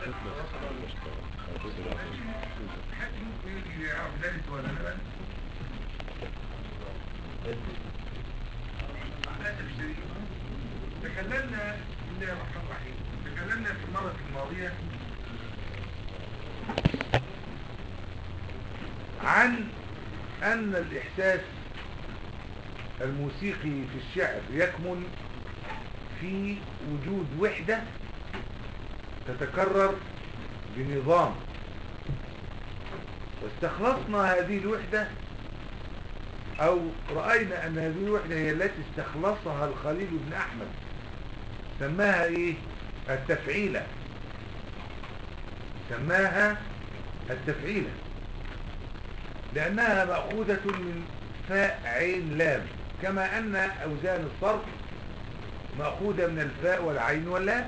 حد ممكن يجي يعرف ذلك ولا لا للأسف الشديد تكلمنا بسم الله الرحمن الرحيم تكلمنا في المرة الماضية عن أن الإحساس الموسيقي في الشعر يكمن في وجود وحدة تتكرر بنظام واستخلصنا هذه الوحدة أو رأينا أن هذه الوحدة هي التي استخلصها الخليل بن أحمد سماها إيه التفعيلة سماها التفعيلة لأنها مأخوذة من فاء عين لام كما أن أوزان الصرف مأخوذة من الفاء والعين واللام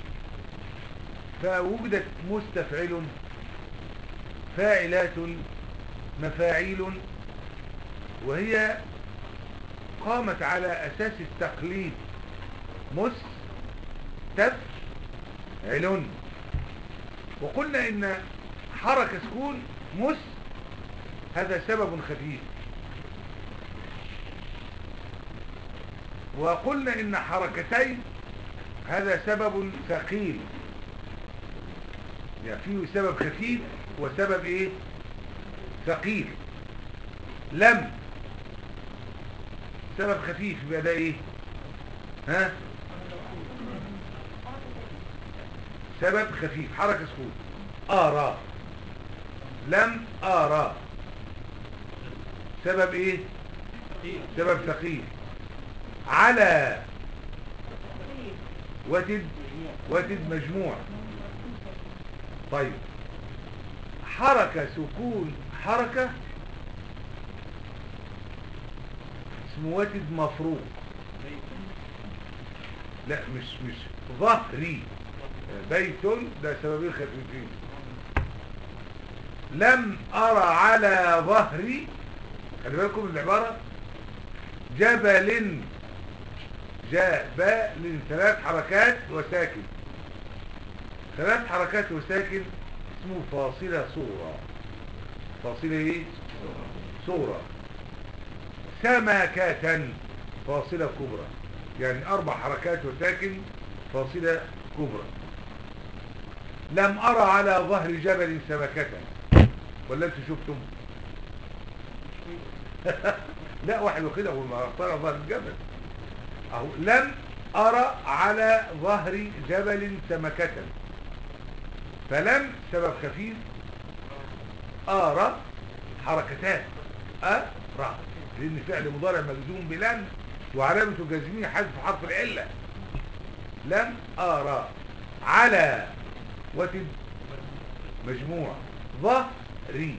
فوجدت مستفعل فاعلات مفاعيل وهي قامت على أساس التقليد مس تفعل وقلنا إن حركة سكون مس هذا سبب خفيف وقلنا إن حركتين هذا سبب ثقيل يعني فيه سبب خفيف وسبب ايه ثقيل لم سبب خفيف يبقى ده ايه ها سبب خفيف حركة سكون آرى لم آرى سبب ايه سبب ثقيل على وتد وتد مجموع طيب حركة سكون حركة اسمه وتد مفروض لا مش مش ظهري بيت ده سببين خفيفين لم أرى على ظهري خلي بالكم من العبارة جبل جبل ثلاث حركات وساكن ثلاث حركات وساكن اسمه فاصلة صورة فاصلة ايه صورة سمكة فاصلة كبرى يعني اربع حركات وساكن فاصلة كبرى لم ارى على ظهر جبل سمكة ولا انتوا شفتم لا واحد وكده هو ما طلع ظهر الجبل اهو لم ارى على ظهر جبل سمكة فلم سبب خفيف ارى حركتان ارى لان فعل مضارع مجزوم بلن وعلامة جزمه حذف حرف العلة لم ارى على وتد مجموع ظهري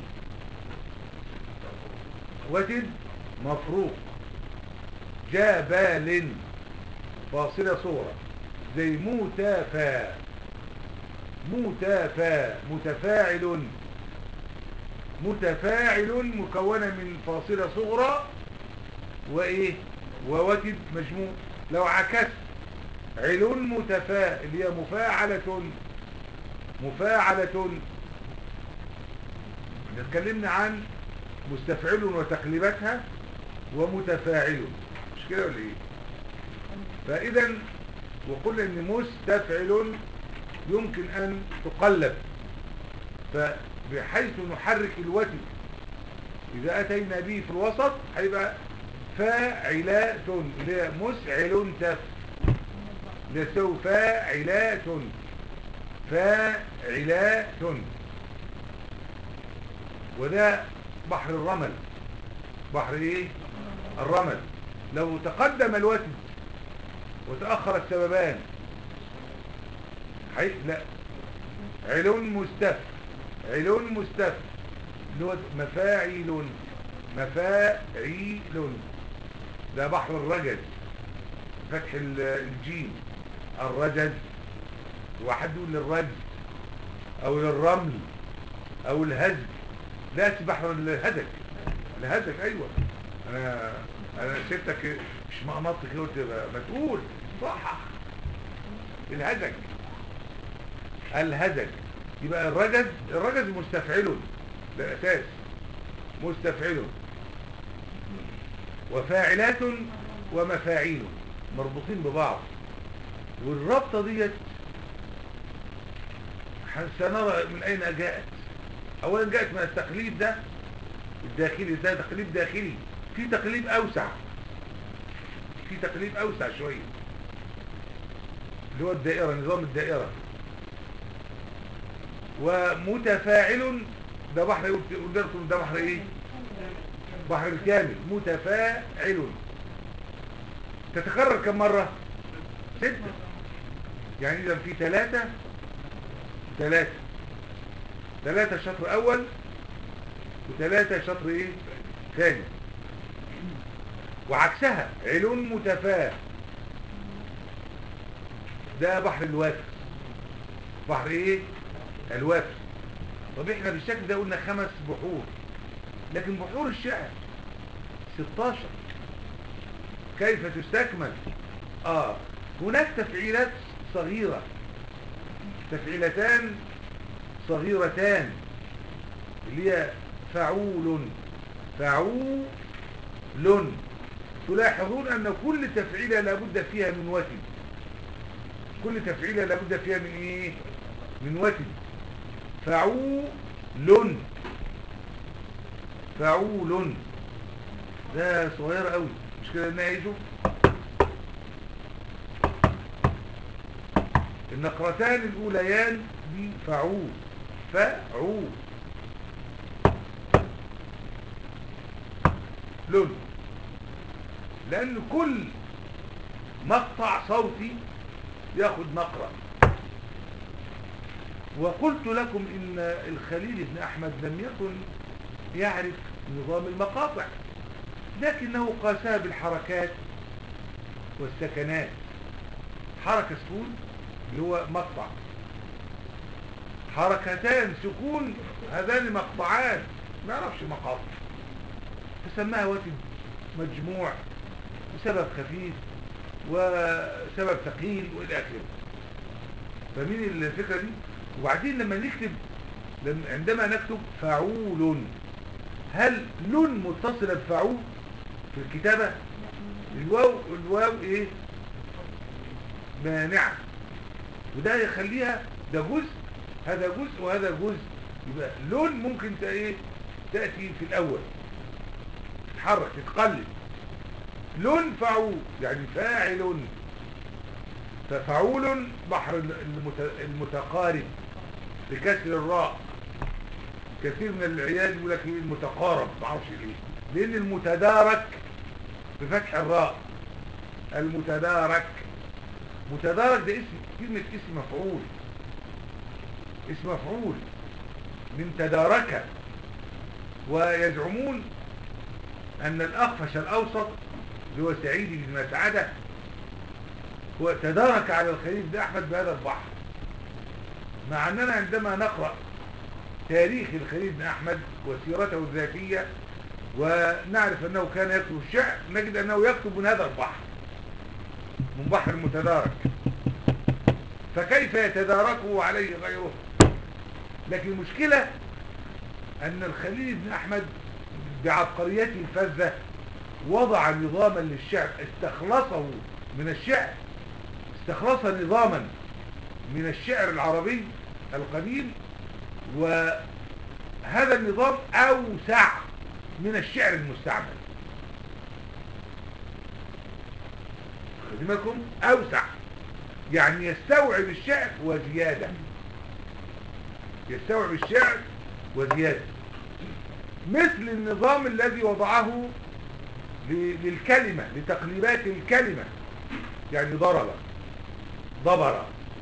وتد مفروق جبال فاصلة صورة زي متفا متفا متفاعل متفاعل مكونة من فاصلة صغرى وايه ووتد مجموع لو عكست عل متفا اللي هي مفاعلة مفاعلة اتكلمنا عن مستفعل وتقليباتها ومتفاعل مش كده ولا ايه فاذا وقلنا ان مستفعل يمكن ان تقلب فبحيث نحرك الوتد اذا اتينا به في الوسط هيبقى فاعلات اللي هي مسعل تف لسو فاعلات فاعلات وده بحر الرمل بحر ايه الرمل لو تقدم الوتد وتأخر السببان حي... لا علون مستف علون مستف اللي هو مفاعيل مفاعيل ده بحر الرجز فتح الجيم الرجز واحد يقول للرجز او للرمل او الهزج لا بحر الهدج الهدج ايوه انا انا سبتك مش مقنطك قلت ما تقول صح الهدج الهدج يبقى الرجز الرجز مستفعل بالاساس مستفعل وفاعلات ومفاعيل مربوطين ببعض والرابطه ديت سنرى من اين جاءت اولا جاءت من التقليد ده الداخلي ده تقليد داخلي في تقليد اوسع في تقليد اوسع شويه اللي هو الدائره نظام الدائره ومتفاعل ده بحر قلت لكم ده بحر ايه بحر الكامل متفاعل تتكرر كم مرة ستة يعني اذا في ثلاثة ثلاثة ثلاثة شطر اول وثلاثة شطر ايه ثاني وعكسها علون متفا ده بحر الوافر بحر ايه الوافر طب احنا بالشكل ده قلنا خمس بحور لكن بحور الشعر 16 كيف تستكمل اه هناك تفعيلات صغيرة تفعيلتان صغيرتان اللي هي فعول فعول تلاحظون ان كل تفعيلة لابد فيها من وتن كل تفعيلة لابد فيها من ايه من وتن فعول فعول ده صغير قوي مش كده نعيشه النقرتان الاوليان دي فعول فعول لون لان كل مقطع صوتي ياخد نقرة وقلت لكم ان الخليل بن احمد لم يكن يعرف نظام المقاطع لكنه قاسها بالحركات والسكنات حركة سكون اللي هو مقطع حركتان سكون هذان مقطعان ما يعرفش مقاطع فسماها وتد مجموع بسبب خفيف وسبب ثقيل والى اخره فمين الفكرة دي وبعدين لما نكتب لما عندما نكتب فعول هل لون متصلة بفعول في الكتابة الواو الواو ايه مانعة وده يخليها ده جزء هذا جزء وهذا جزء يبقى لون ممكن ايه تأتي في الاول تتحرك تتقلب لون فعول يعني فاعل ففعول بحر المتقارب بكسر الراء كثير من العيال يقول لك ايه المتقارب ما اعرفش ليه لان المتدارك بفتح الراء المتدارك متدارك ده اسم كلمة اسم مفعول اسم مفعول من تدارك ويزعمون ان الاخفش الاوسط اللي هو سعيد بن مسعدة هو تدارك على الخليل بن احمد بهذا البحر مع اننا عندما نقرأ تاريخ الخليل بن احمد وسيرته الذاتية ونعرف انه كان يكتب الشعر نجد انه يكتب من هذا البحر من بحر المتدارك فكيف يتداركه عليه غيره لكن المشكلة ان الخليل بن احمد بعبقريته الفذة وضع نظاما للشعر استخلصه من الشعر استخلص نظاما من الشعر العربي القديم وهذا النظام اوسع من الشعر المستعمل خدمكم اوسع يعني يستوعب الشعر وزيادة يستوعب الشعر وزيادة مثل النظام الذي وضعه للكلمة لتقليبات الكلمة يعني ضرب ضبر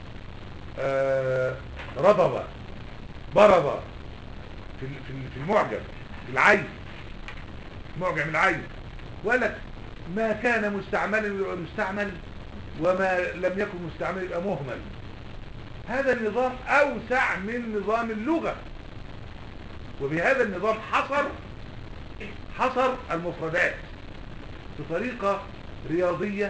آه رضب برض في في المعجم في العين معجم العين ولك ما كان مستعملا يبقى مستعمل وما لم يكن مستعمل يبقى مهمل هذا النظام اوسع من نظام اللغة وبهذا النظام حصر حصر المفردات بطريقة رياضية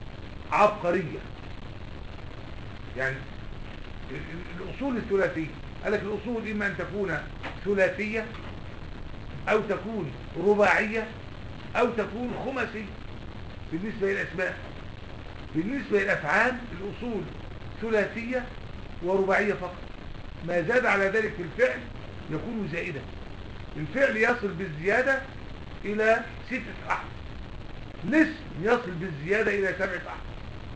عبقرية يعني الأصول الثلاثية قال لك الأصول إما أن تكون ثلاثية أو تكون رباعية أو تكون خماسية بالنسبة للأسماء بالنسبة للأفعال الأصول ثلاثية ورباعية فقط ما زاد على ذلك في الفعل يكون زائدا الفعل يصل بالزيادة إلى ستة أحرف الاسم يصل بالزيادة إلى سبعة أحرف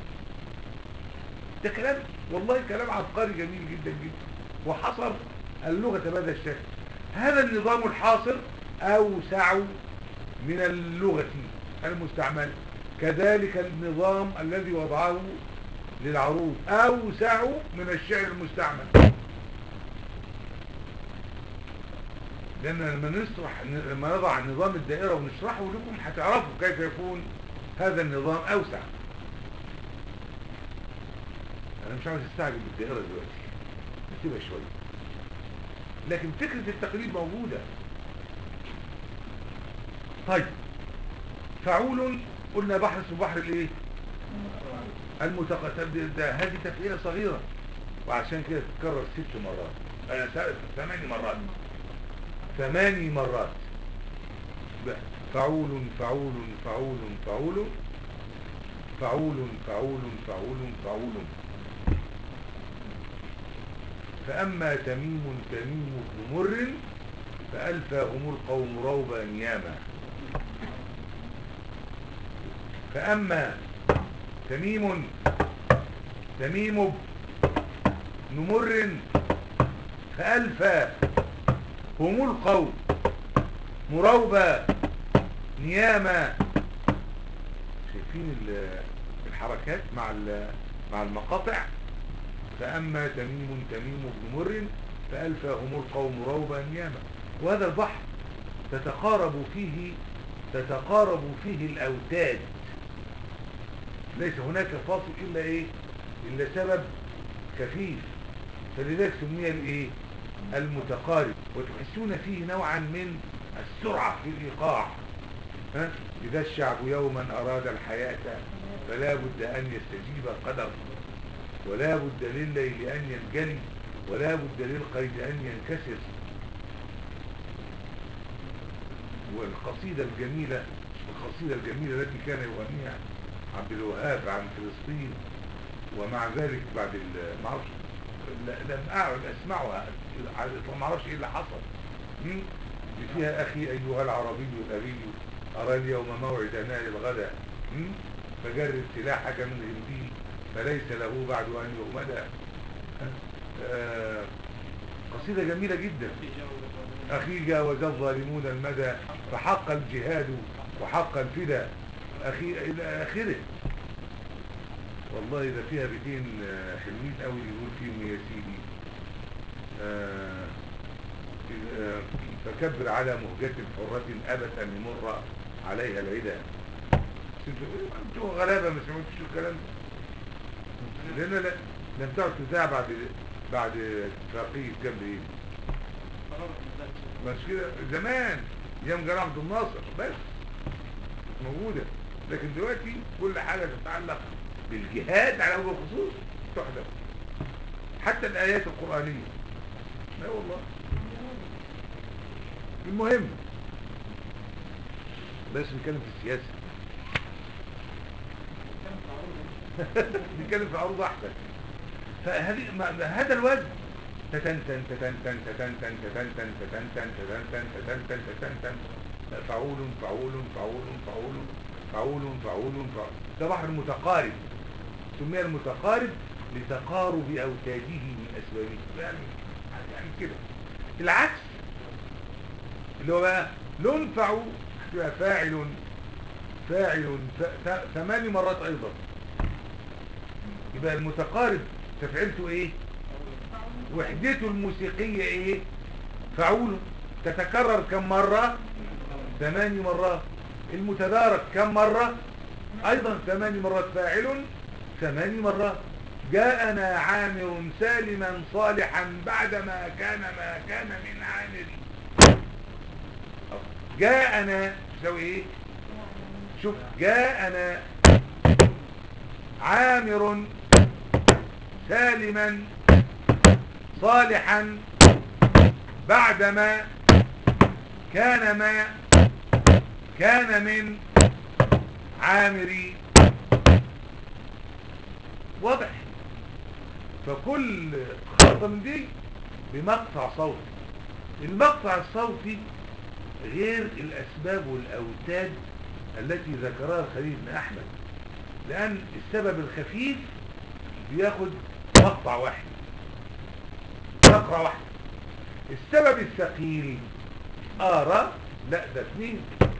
ده كلام والله كلام عبقري جميل جدا جدا وحصر اللغة بهذا الشكل هذا النظام الحاصر أوسع من اللغة المستعملة كذلك النظام الذي وضعه للعروض أوسع من الشعر المستعمل لأن لما نشرح لما نضع نظام الدائرة ونشرحه لكم هتعرفوا كيف يكون هذا النظام أوسع أنا مش عاوز استعجل بالدائرة دلوقتي نسيبها شوية لكن فكرة التقليد موجودة طيب فعول قلنا بحر اسمه بحر الايه المتقدم ده هذه تفعيله صغيره وعشان كده تتكرر ست مرات آه ثماني مرات ثماني مرات فعول فعول فعول فعول فعول فعول فعول فعول فأما تميم تميم بن مر فألفاهم القوم روبا نياما فأما تميم تميم نمر فألفى هم القوم مروبا نياما شايفين الحركات مع مع المقاطع فأما تميم تميم بن مر فألفى هم القوم روبا نياما وهذا البحر تتقارب فيه تتقارب فيه الأوتاد ليس هناك فاصل إلا إيه إلا سبب خفيف فلذلك سمي الإيه المتقارب وتحسون فيه نوعا من السرعة في الإيقاع ها؟ إذا الشعب يوما أراد الحياة فلا بد أن يستجيب القدر ولا بد لليل أن ينجلي ولا بد للقيد أن ينكسر والقصيدة الجميلة القصيدة الجميلة التي كان يغنيها عبد الوهاب عن فلسطين ومع ذلك بعد ما اعرفش لم اقعد اسمعها ما اعرفش ايه اللي حصل فيها اخي ايها العربي الغبي ارى اليوم موعدنا للغدا فجرب سلاحك من غلبي فليس له بعد ان يغمد آه قصيدة جميلة جدا أخي جاوز الظالمون المدى فحق الجهاد وحق الفدا أخي إلى آخره والله إذا فيها بيتين حلوين قوي يقول فيهم يا سيدي آه آه فكبر على مهجة حرة أبت أن يمر عليها العدا انتوا غلابة ما سمعتوش الكلام ده لأن لا لم تعد تذاع بعد بعد اتفاقية جنب ايه مش كده زمان ايام جمال عبد الناصر بس موجودة لكن دلوقتي كل حاجة تتعلق بالجهاد على وجه الخصوص تحدث حتى الآيات القرآنية لا والله المهم بس نتكلم في السياسة نتكلم في عروض أحسن فهذه هذا الوزن تتن تن تتن تن تتن تن تتن تن تتن تن تتن تن تتن تن تتن تن فعول فعول فعول فعول فعول فعول فعول ده بحر متقارب سمي المتقارب لتقارب أوتاده من أسبابه يعني يعني كده العكس اللي هو بقى لنفع يبقى فاعل فاعل ثماني مرات أيضا يبقى المتقارب تفعيلته ايه وحدته الموسيقية ايه فعول تتكرر كم مرة ثماني مرات المتدارك كم مرة ايضا ثماني مرات فاعل ثماني مرات جاءنا عامر سالما صالحا بعدما كان ما كان من عامر جاءنا تساوي ايه شوف جاءنا عامر سالما صالحا بعدما كان ما كان من عامري واضح فكل خطة من دي بمقطع صوتي المقطع الصوتي غير الأسباب والأوتاد التي ذكرها الخليل بن أحمد لأن السبب الخفيف بياخد مقطع واحد فقرة واحدة السبب الثقيل آرى لا ده اثنين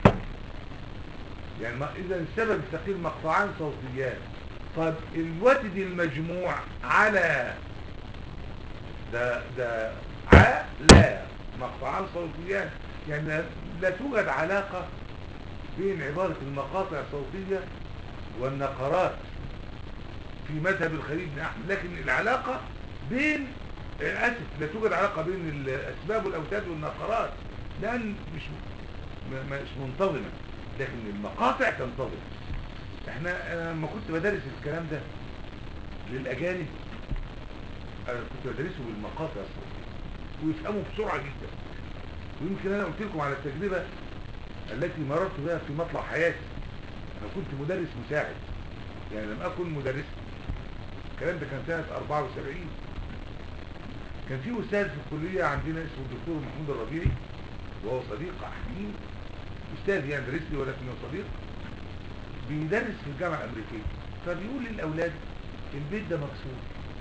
يعني ما إذا السبب الثقيل مقطعان صوتيان طب الوتد المجموع على ده ده على مقطعان صوتيان يعني لا- لا توجد علاقة بين عبارة المقاطع الصوتية والنقرات في مذهب الخليل بن أحمد لكن العلاقة بين آه، آسف لا توجد علاقة بين الأسباب والأوتاد والنقرات لأن مش م- مش منتظمة لكن المقاطع تنتظم احنا انا لما كنت بدرس الكلام ده للأجانب انا كنت بدرسه بالمقاطع الصوتية ويفهموا بسرعة جدا ويمكن انا قلت لكم على التجربة التي مررت بها في مطلع حياتي انا كنت مدرس مساعد يعني لم اكن مدرسا الكلام ده كان سنة 74 كان في استاذ في الكلية عندنا اسمه الدكتور محمود الربيعي وهو صديق حكيم استاذ يعني درس لي ولكنه صديق بيدرس في الجامعة الامريكية فبيقول للاولاد البيت ده مكسور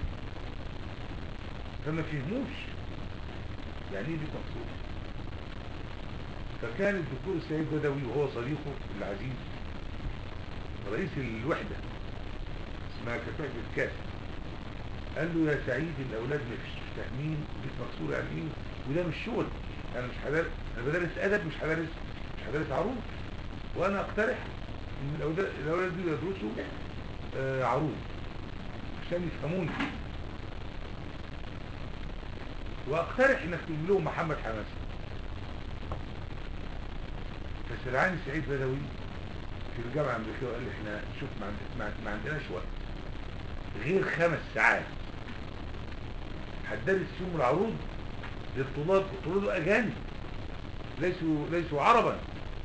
فما فهموش يعني ايه بيت مكسور فكان الدكتور السيد بدوي وهو صديقه العزيز رئيس الوحدة اسمها كفاءة الكاس قال له يا سعيد الاولاد مش فاهمين بيت مكسور يعني ايه وده مش شغل انا مش هدرس انا بدرس ادب مش هدرس مش هدرس عروض وانا اقترح ان الاولاد الاولاد دول يدرسوا آه، عروض عشان يفهموني واقترح انك تجيب لهم محمد حماسي فسرعاني سعيد بدوي في الجامعة الأمريكية وقال لي احنا شوف ما, عند... ما... ما عندناش وقت غير خمس ساعات هتدرس فيهم العروض للطلاب الطلاب أجانب ليسوا ليسوا عربا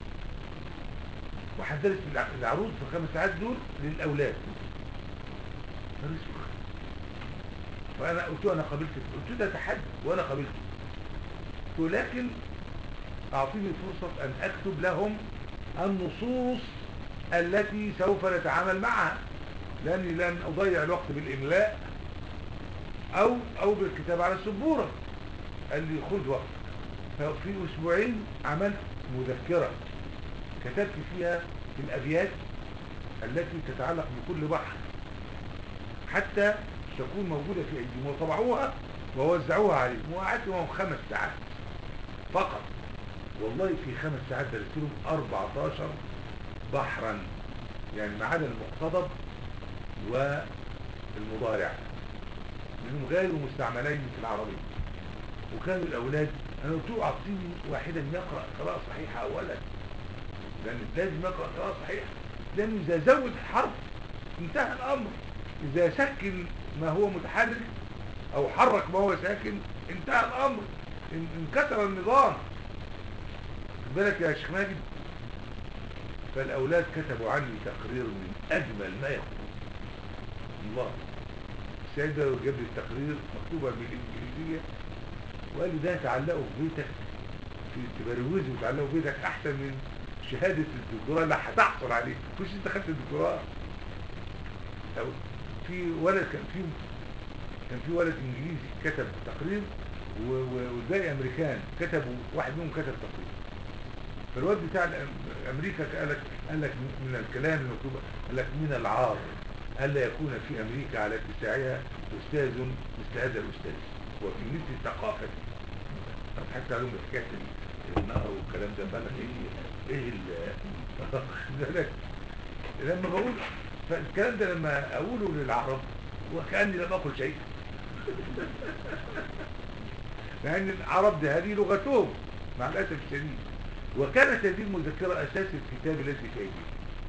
وهتدرس الع- العروض في الخمس ساعات دول للأولاد درسوا فأنا قلت له أنا قبلت قلت له ده تحدي وأنا قبلته قلت له لكن أعطيني فرصة أن أكتب لهم النصوص التي سوف نتعامل معها لأني لن أضيع الوقت بالإملاء أو أو بالكتاب على السبورة قال لي خذ وقت ففي أسبوعين عملت مذكرة كتبت فيها الأبيات التي تتعلق بكل بحر حتى تكون موجودة في أيديهم وطبعوها ووزعوها عليهم وقعدت معهم خمس ساعات فقط والله في خمس ساعات درست لهم 14 بحرا يعني ما عدا المقتضب والمضارع لانهم غير مستعملين في العربية وكانوا الأولاد أنا قلت له أعطيني واحدا يقرأ قراءة صحيحة أولا لأن لازم يقرأ قراءة صحيحة لأنه إذا زود حرف انتهى الأمر إذا سكن ما هو متحرك أو حرك ما هو ساكن انتهى الأمر ان- انكسر النظام خد بالك يا شيخ ماجد فالأولاد كتبوا عني تقرير من أجمل ما يكون الله السيد ده جاب لي التقرير مكتوبة بالإنجليزية وقال لي ده تعلقه في بيتك في تبروزه وتعلقه في بيتك أحسن من شهادة الدكتوراه اللي هتحصل عليه كنتش انت خدت الدكتوراه أو في ولد كان في كان في ولد انجليزي كتب تقرير و- و- والباقي امريكان كتبوا واحد منهم كتب تقرير فالواد بتاع الأم- امريكا قال لك قال لك من الكلام المكتوب قال لك من العار الا يكون في امريكا على اتساعها استاذ مثل هذا الاستاذ وفي مثل ثقافته أنا ضحكت عليهم بحكايه ال- النهر والكلام ده فانا ايه ايه ال- واخد بالك لما بقول فالكلام ده لما اقوله للعرب وكاني لم اقل شيء لان العرب ده هذه لغتهم مع الاسف الشديد وكانت هذه المذكره اساس الكتاب الذي في ايدينا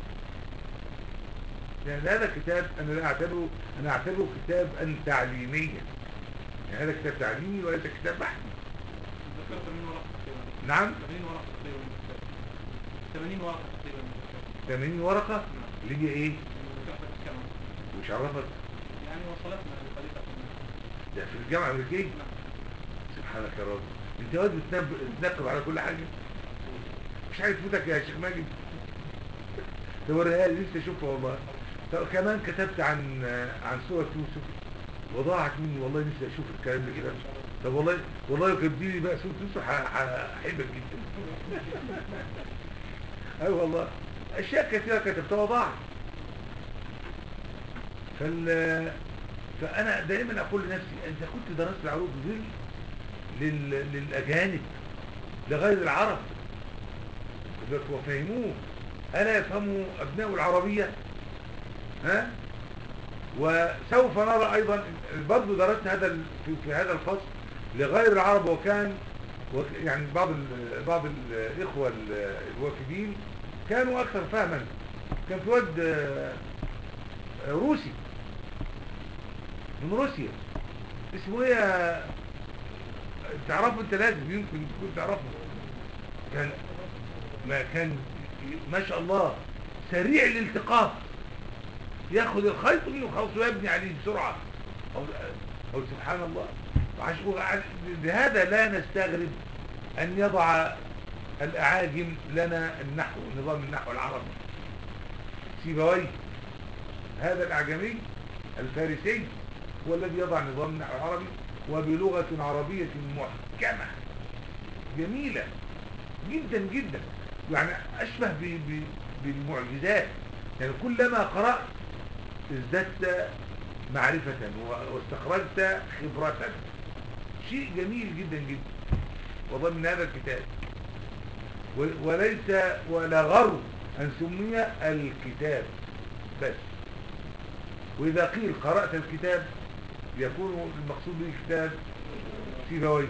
لان هذا كتاب انا لا اعتبره انا اعتبره كتابا تعليميا يعني هذا كتاب تعليمي وليس كتاب بحثي دكتور 80 ورقة تقريبا نعم 80 ورقة تقريبا من الكتاب 80 ورقة تقريبا من الكتاب 80 ورقة اللي هي ايه مكافأة السنة وش عرفك يعني وصلتنا لخليفة ده في الجامعة الأمريكية نعم سبحانك يا رب انت واد بتنب- بتنقب على كل حاجة مش عارف فوتك يا شيخ ماجد ده وريها لي لسه اشوفها والله طب كمان كتبت عن عن سورة يوسف وضاعت مني والله نفسي اشوف الكلام ده كده طب والله والله لو كتبت لي بقى سورة يوسف ه- ه- هحبك جدا اي والله اشياء كثيرة كتبتها وضاعت فال فانا دائما اقول لنفسي اذا كنت درست العروض دي لل... للاجانب لغير العرب وفهموه ألا يفهموا أبناء العربية ها وسوف نرى أيضا برضو درست هذا ال- في, في هذا الفصل لغير العرب وكان وك- يعني بعض ال بعض الإخوة ال- الوافدين كانوا أكثر فهما كان في واد آه، آه، روسي من روسيا اسمه ايه يا- تعرفه انت لازم يمكن تكون تعرفه كان ما كان ما شاء الله سريع الالتقاط ياخد الخيط منه خلاص ويبني عليه بسرعة أو, أو سبحان الله وعش- وعش- لهذا لا نستغرب أن يضع الأعاجم لنا النحو نظام النحو العربي سيبويه هذا الأعجمي الفارسي هو الذي يضع نظام النحو العربي وبلغة عربية محكمة جميلة جدا جدا يعني أشبه ب- ب- بالمعجزات يعني كلما قرأت ازددت معرفة و- واستخرجت خبرة شيء جميل جدا جدا وضمن هذا الكتاب و- وليس ولا غرو أن سمي الكتاب بس وإذا قيل قرأت الكتاب يكون المقصود به كتاب سيبويه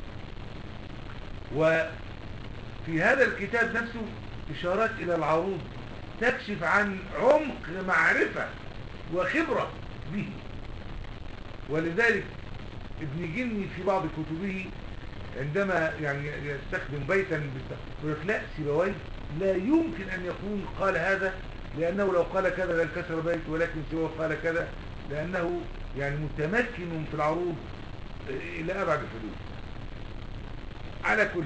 وفي هذا الكتاب نفسه إشارات إلى العروض تكشف عن عمق معرفة وخبرة به ولذلك ابن جني في بعض كتبه عندما يعني يستخدم بيتا بالت- يقول لك لا سيبويه لا يمكن أن يكون قال هذا لأنه لو قال كذا لانكسر بيت ولكن سيبويه قال كذا لأنه يعني متمكن في العروض إلى أبعد الحدود على كل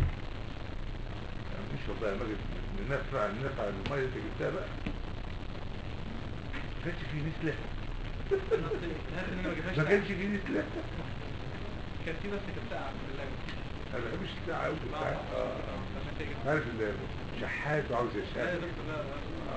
يعني نشرب بقى مجد ننفع نقع المية اللي جبتها بقى ما كانش فيه نسلة هذا اللي ما جبهاش ما كانش فيه نسلة كان في بس كانت ساعة في اللجنة انا ما بحبش الساعة أوي ما- الساعة آه. عشان كده جبت عارف الشحات وعاوز لا يا يشحات دكتور لا لا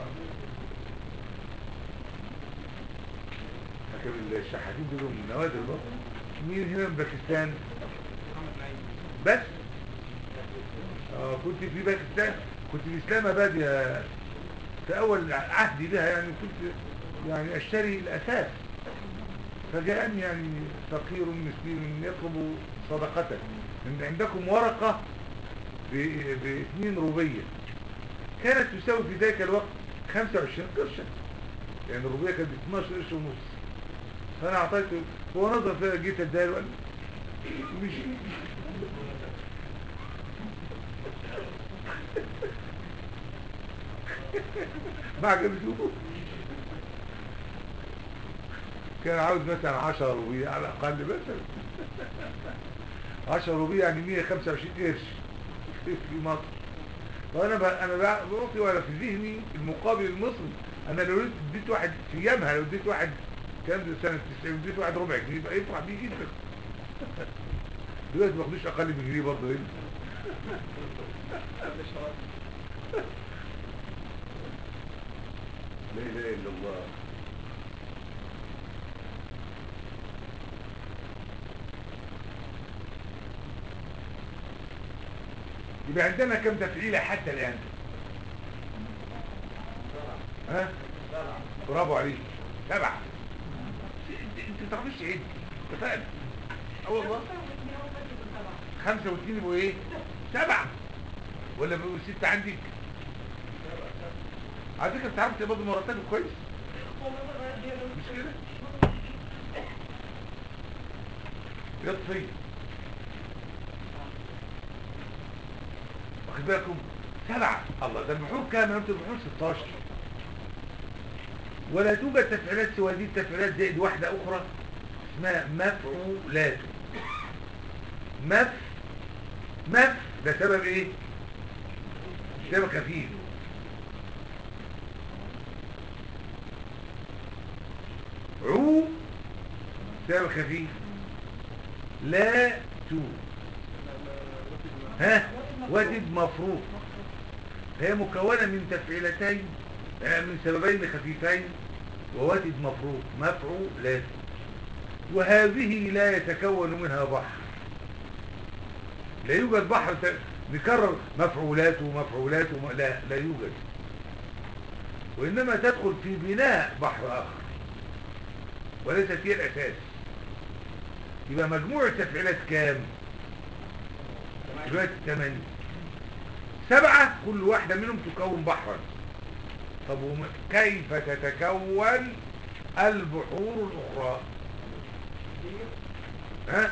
لكن الشحاتين دول من نوادر برضه مين هنا من باكستان محمد نعيم بس آه كنت في باكستان كنت في اسلام اباد يا في اول عهدي بها يعني كنت يعني اشتري الاساس فجاءني يعني فقير مسكين يطلب صدقة ان عندكم ورقة ب- باثنين روبية كانت تساوي في ذلك الوقت 25 قرشا يعني الروبية كانت ب 12 قرش ونص فانا اعطيته هو نظر فيها جيت اداله وقال مش ما عجبتوه كان عاوز مثلا 10 روبية على الاقل مثلا 10 روبية يعني 125 قرش في مصر وانا ب... انا ب- بعطي ولا في ذهني المقابل المصري انا لو اديت واحد في ايامها لو اديت واحد كان ده سنة 90 اديت واحد ربع جنيه يبقى يفرح بيه جدا دلوقتي ما باخدوش اقل من جنيه برضه هنا لا اله الا الله يبقى عندنا كم تفعيلة حتى الآن ها برافو عليك سبعة انت انت ما تعرفش عد اتفقنا اه والله خمسة واثنين يبقوا ايه سبعة ولا بيبقوا ستة عندك على فكرة انت عارف تقبض مرتبك كويس مش كده يطفي واخد بالكم سبعة الله ده البحور كام انتوا البحور 16 ولا توجد تفعيلات سوى دي التفعيلات زائد واحدة أخرى اسمها مفعولات مف مف ده سبب ايه سبب خفيف عو سبب خفيف لا تو ها وجد مفروض هي مكونة من تفعيلتين آه، من سببين خفيفين ووجد مفروض مفعولات وهذه لا يتكون منها بحر لا يوجد بحر ت- نكرر مفعولات ومفعولات وم... لا لا يوجد وإنما تدخل في بناء بحر آخر وليست هي الأساس يبقى مجموع التفعيلات كام دلوقتي ثمانية سبعة كل واحدة منهم تكون بحرا طب وم- كيف تتكون البحور الأخرى ها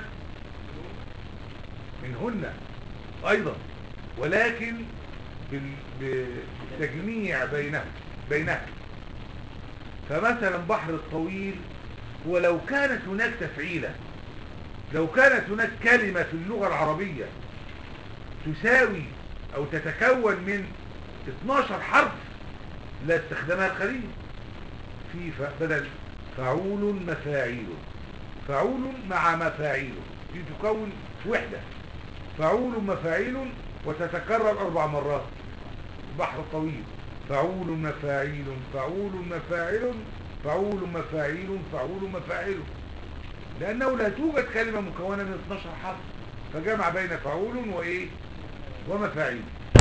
منهن أيضا ولكن بال- بالتجميع بينها بينها فمثلا بحر الطويل ولو كانت هناك تفعيلة لو كانت هناك كلمة في اللغة العربية تساوي أو تتكون من 12 حرف لا استخدمها الخليل في ف- بدل فعول مفاعيل فعول مع مفاعيل دي تكون وحدة فعول مفاعيل وتتكرر أربع مرات البحر الطويل فعول مفاعيل فعول مفاعل فعول مفاعيل فعول مفاعل لأنه لا توجد كلمة مكونة من 12 حرف فجمع بين فعول وإيه ومفاعيل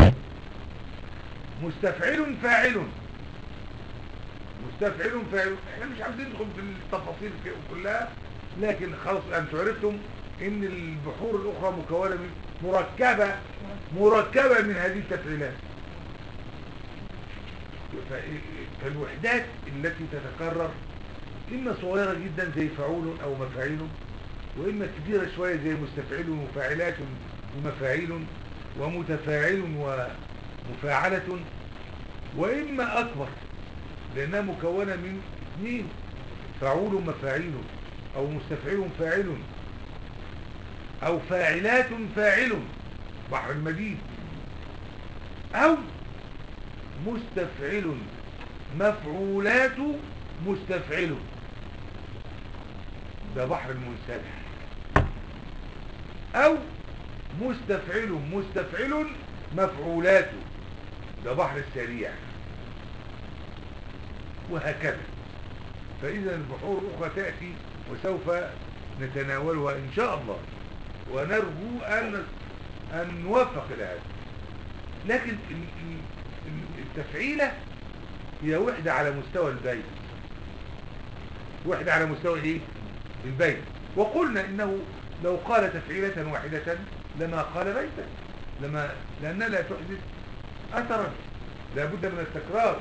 مستفعل فاعل مستفعل فاعل احنا مش عاوزين ندخل في التفاصيل في- كلها لكن خلاص انتوا عرفتم ان البحور الاخرى مكونه من مركبه مركبه من هذه التفعيلات ف- فالوحدات التي تتكرر اما صغيره جدا زي فعول او مفاعيل واما كبيره شويه زي مستفعل ومفاعلات ومفاعيل ومتفاعل ومفاعله واما اكبر لانها مكونه من اثنين فعول مفاعيل او مستفعل فاعل او فاعلات فاعل بحر المديد او مستفعل مفعولات مستفعل ده بحر المنسلح او مستفعل مستفعل مفعولات ده بحر السريع وهكذا فإذا البحور الأخرى تأتي وسوف نتناولها إن شاء الله ونرجو أن أن نوفق إلى هذا لكن ال- ال- التفعيلة هي وحدة على مستوى البيت وحدة على مستوى إيه؟ البيت وقلنا إنه لو قال تفعيلة واحدة لما قال بيتا لما لأنها لا تحدث أثرا لابد من التكرار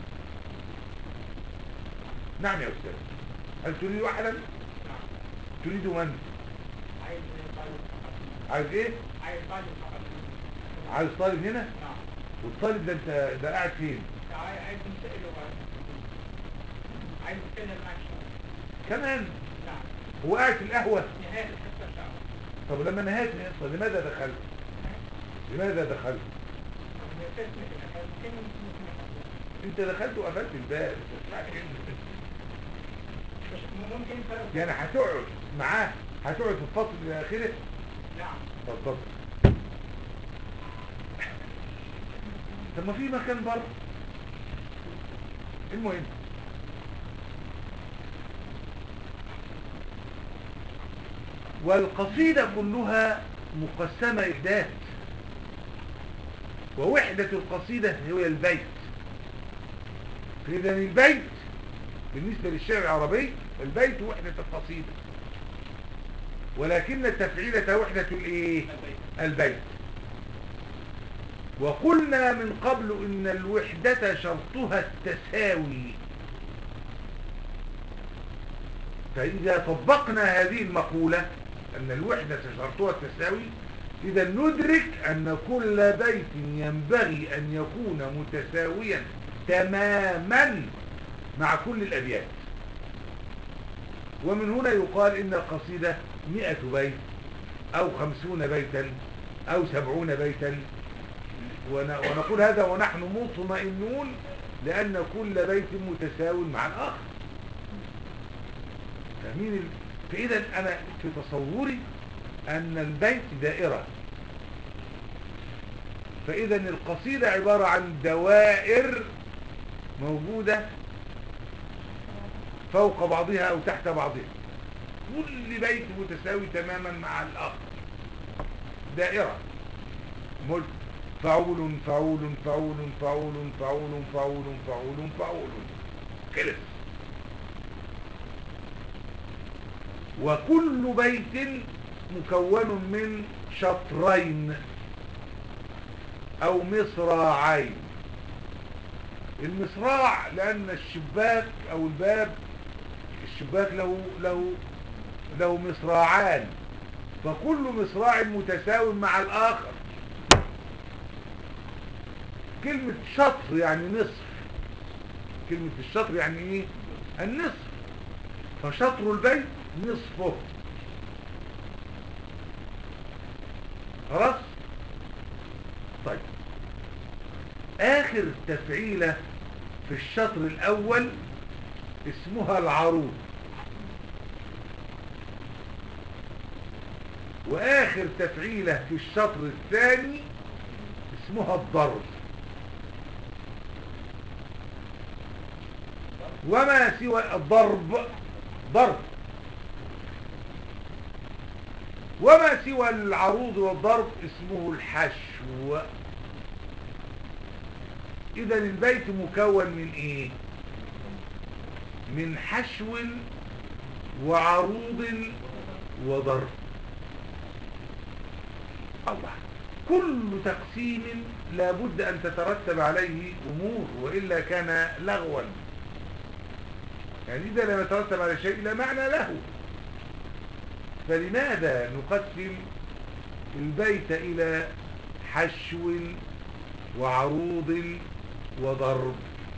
نعم يا أستاذ هل تريد واحدا تريد من عايز طالب فقط عايز ايه عايز طالب فقط عايز طالب هنا نعم والطالب ده انت ده قاعد فين عايز عايز نسأله عايز نتكلم معك شوية كمان نعم هو قاعد في القهوة نهاية الحصة شهر طب لما نهاية الحصة لماذا دخلت لماذا دخلت ممكن ممكن انت دخلت وقفلت الباب انت سمعت ايه ممكن فرق يعني هتقعد معاه هتقعد في الفصل الى اخره نعم اتفضل طب ما في مكان بره المهم والقصيدة كلها مقسمة إحداث ووحدة القصيدة هي البيت فإذا البيت بالنسبة للشعر العربي البيت وحدة القصيدة ولكن التفعيلة وحدة الايه البيت وقلنا من قبل ان الوحدة شرطها التساوي فإذا طبقنا هذه المقولة أن الوحدة شرطها التساوي إذا ندرك أن كل بيت ينبغي أن يكون متساويا تماما مع كل الأبيات ومن هنا يقال إن القصيدة مئة بيت أو خمسون بيتا أو سبعون بيتا ون- ونقول هذا ونحن مطمئنون لأن كل بيت متساو مع الآخر فمين ال... فإذا أنا في تصوري أن البيت دائرة فإذا القصيدة عبارة عن دوائر موجودة فوق بعضها أو تحت بعضها كل بيت متساوي تماما مع الآخر دائرة ملك فعول فعول فعول فعول فعول فعول فعول فعول خلص وكل بيت مكون من شطرين او مصراعين المصراع لان الشباك او الباب الشباك له له له مصراعان فكل مصراع متساو مع الاخر كلمة شطر يعني نصف كلمة الشطر يعني ايه النصف فشطر البيت نصفه خلاص طيب اخر تفعيلة في الشطر الاول اسمها العروض واخر تفعيلة في الشطر الثاني اسمها الضرب وما سوى الضرب ضرب وما سوى العروض والضرب اسمه الحشو اذا البيت مكون من ايه من حشو وعروض وضرب الله كل تقسيم لابد ان تترتب عليه امور والا كان لغوا يعني اذا لم يترتب على شيء لا معنى له فلماذا نقسم البيت الى حشو وعروض وضرب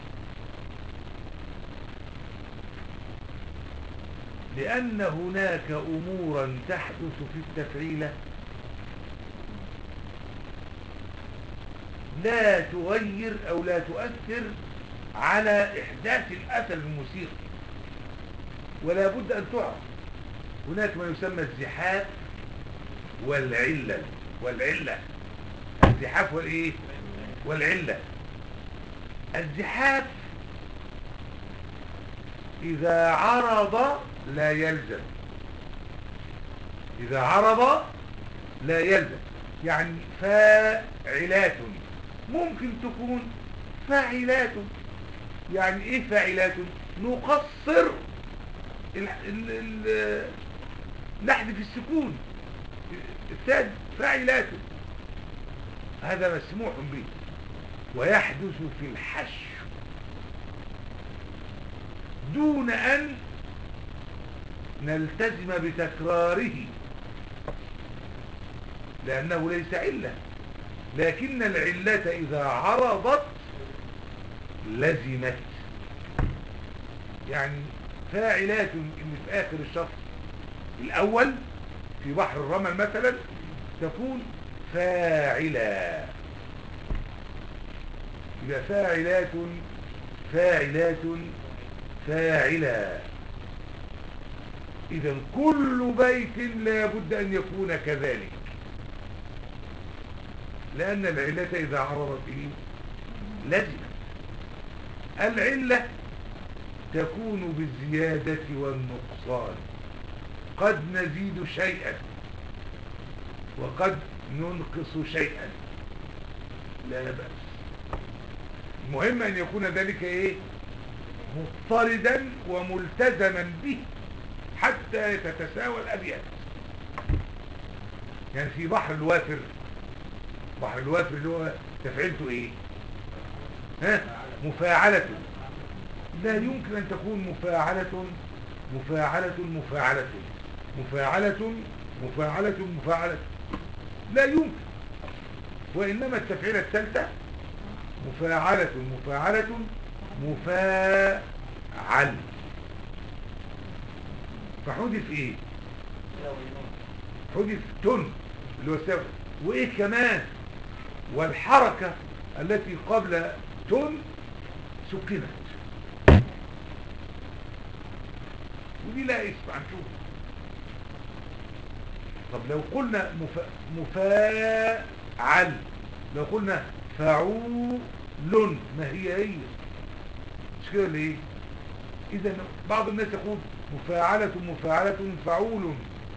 لأن هناك أمورا تحدث في التفعيلة لا تغير أو لا تؤثر على إحداث الأثر الموسيقي ولا بد أن تعرف هناك ما يسمى الزحاف والعلة والعلة الزحاف والإيه والعلة الزحاف إذا عرض لا يلزم إذا عرض لا يلزم يعني فاعلات ممكن تكون فاعلات يعني ايه فاعلات نقصر ال ال ال نحذف السكون الثاني فاعلات هذا مسموح به ويحدث في الحشو دون أن نلتزم بتكراره لأنه ليس علة لكن العلة إذا عرضت لزمت يعني فاعلات اللي في آخر الشخص الأول في بحر الرمل مثلا تكون فاعلة يبقى فاعلات فاعلات فاعلة إذا كل بيت لا بد أن يكون كذلك لأن العلة إذا عرضت إيه لزمت العلة تكون بالزيادة والنقصان قد نزيد شيئا وقد ننقص شيئا لا بأس المهم أن يكون ذلك إيه مضطردا وملتزما به حتى تتساوى الأبيات يعني في بحر الوافر بحر الوافر اللي هو تفعيلته ايه ها مفاعلة لا يمكن ان تكون مفاعلة مفاعلة مفاعلة مفاعلة مفاعلة مفاعلة لا يمكن وإنما التفعيلة الثالثة مفاعلة مفاعلة مفاعل فحذف ايه حذف تن اللي هو السبب وايه كمان والحركة التي قبل تن سكنت ودي لا اسم هنشوف طب لو قلنا مفا... مفاعل لو قلنا فعول ما هي هي مش كده ليه اذا بعض الناس يقول مفاعلة مفاعلة فعول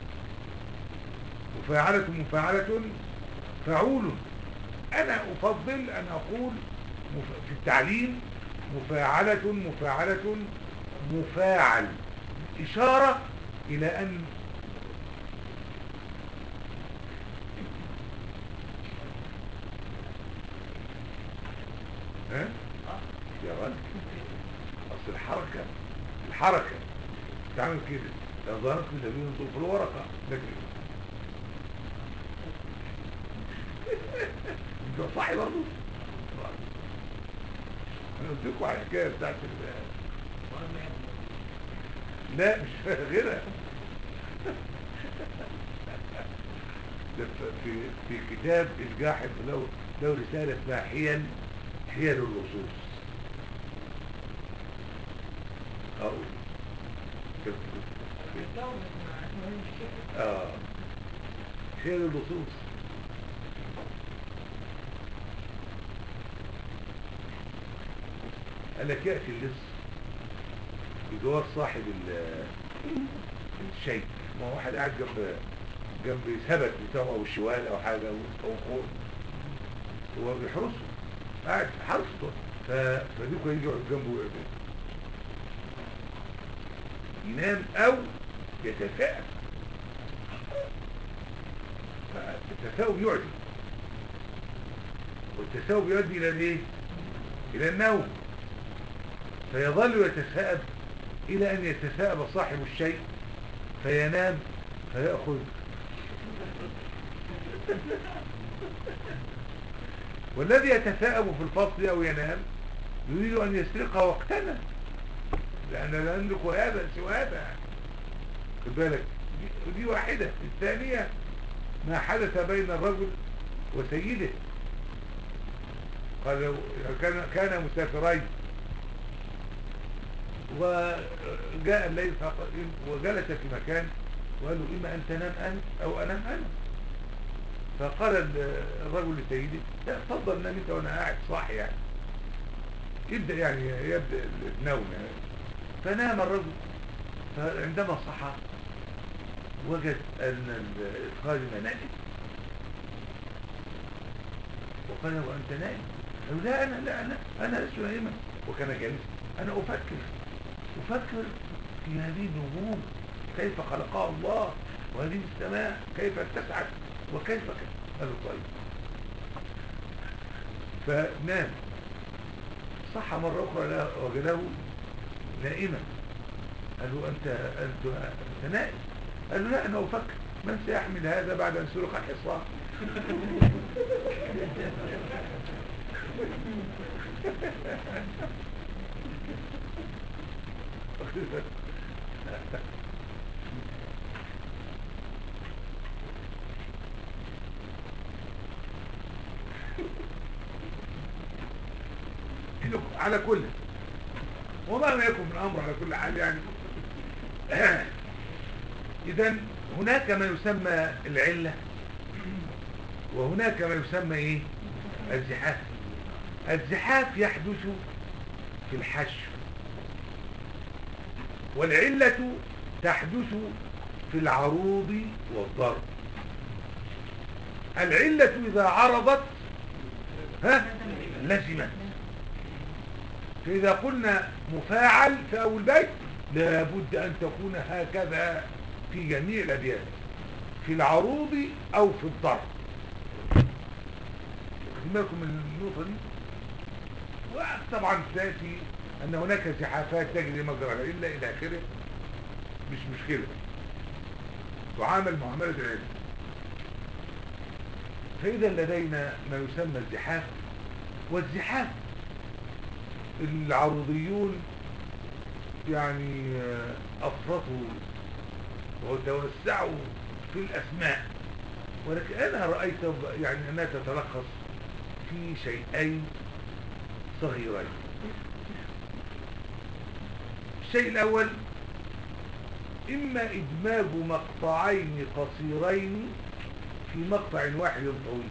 مفاعلة مفاعلة فعول انا افضل ان اقول مف... في التعليم مفاعلة مفاعلة مفاعل اشارة الى ان ها يا غالي اصل الحركة الحركة تعمل كده لو ظهرت من الذين ينطق في الورقة ده كده انت صحي برضه انا قلت لكم على الحكايه بتاعت ال لا مش غيرها ده في في كتاب الجاحظ له له رساله اسمها حيل حيل اللصوص اقول اه حيل اللصوص قال لك يأتي اللص بجوار صاحب ال- الشيء ما هو واحد قاعد جنب جنب سبت بتاعه او الشوال او حاجه او قوم هو بيحرسه قاعد في حرسته ف... فديكو يجي يقعد جنبه ويعمل ينام او يتفاءل فالتثاؤب يعدي والتثاؤب يؤدي الى الايه الى النوم فيظل يتثاءب الى ان يتثاءب صاحب الشيء فينام فيأخذ والذي يتثاءب في الفصل او ينام يريد ان يسرق وقتنا لان لا نملك هذا سوى هذا خد بالك دي- دي واحدة الثانية ما حدث بين الرجل وسيده قال لو كان كان مسافرين وجاء الليل فقال وجلس في مكان وقال له إما أن تنام أنت أو أنام أنا فقال ال- الرجل لسيده لا تفضل نام أنت وأنا قاعد صاحي يعني يبدأ يعني يبدأ النوم يعني فنام الرجل فعندما صحى وجد أن الخادم نائم وقال له أنت نائم قال له لا أنا لا أنا أنا لست نائما وكان جالس أنا أفكر أفكر في هذه النجوم كيف خلقها الله وهذه السماء كيف اتسعت وكيف ك- قال له طيب فنام صح مرة أخرى لا- وجده نائما قال له أنت, أنت, أنت نائم قال له لا أنا أفكر من سيحمل هذا بعد أن سرق الحصان على كل وما ما يكون من أمر على كل حال يعني إذا هناك ما يسمى العلة وهناك ما يسمى إيه الزحاف الزحاف يحدث في الحشو والعلة تحدث في العروض والضرب العلة إذا عرضت ها لزمت فإذا قلنا مفاعل في أول بيت لابد أن تكون هكذا في جميع الأبيات في العروض أو في الضرب واخدين بالكم من النقطة دي وطبعا تأتي أن هناك زحافات تجري مجرى العلة إلى آخره مش مشكلة تعامل معاملة العلم فإذا لدينا ما يسمى الزحاف والزحاف العروضيون يعني آه، أفرطوا وتوسعوا في الأسماء ولكن أنا رأيت يعني أنها تتلخص في شيئين صغيرين الشيء الأول إما إدماج مقطعين قصيرين في مقطع واحد طويل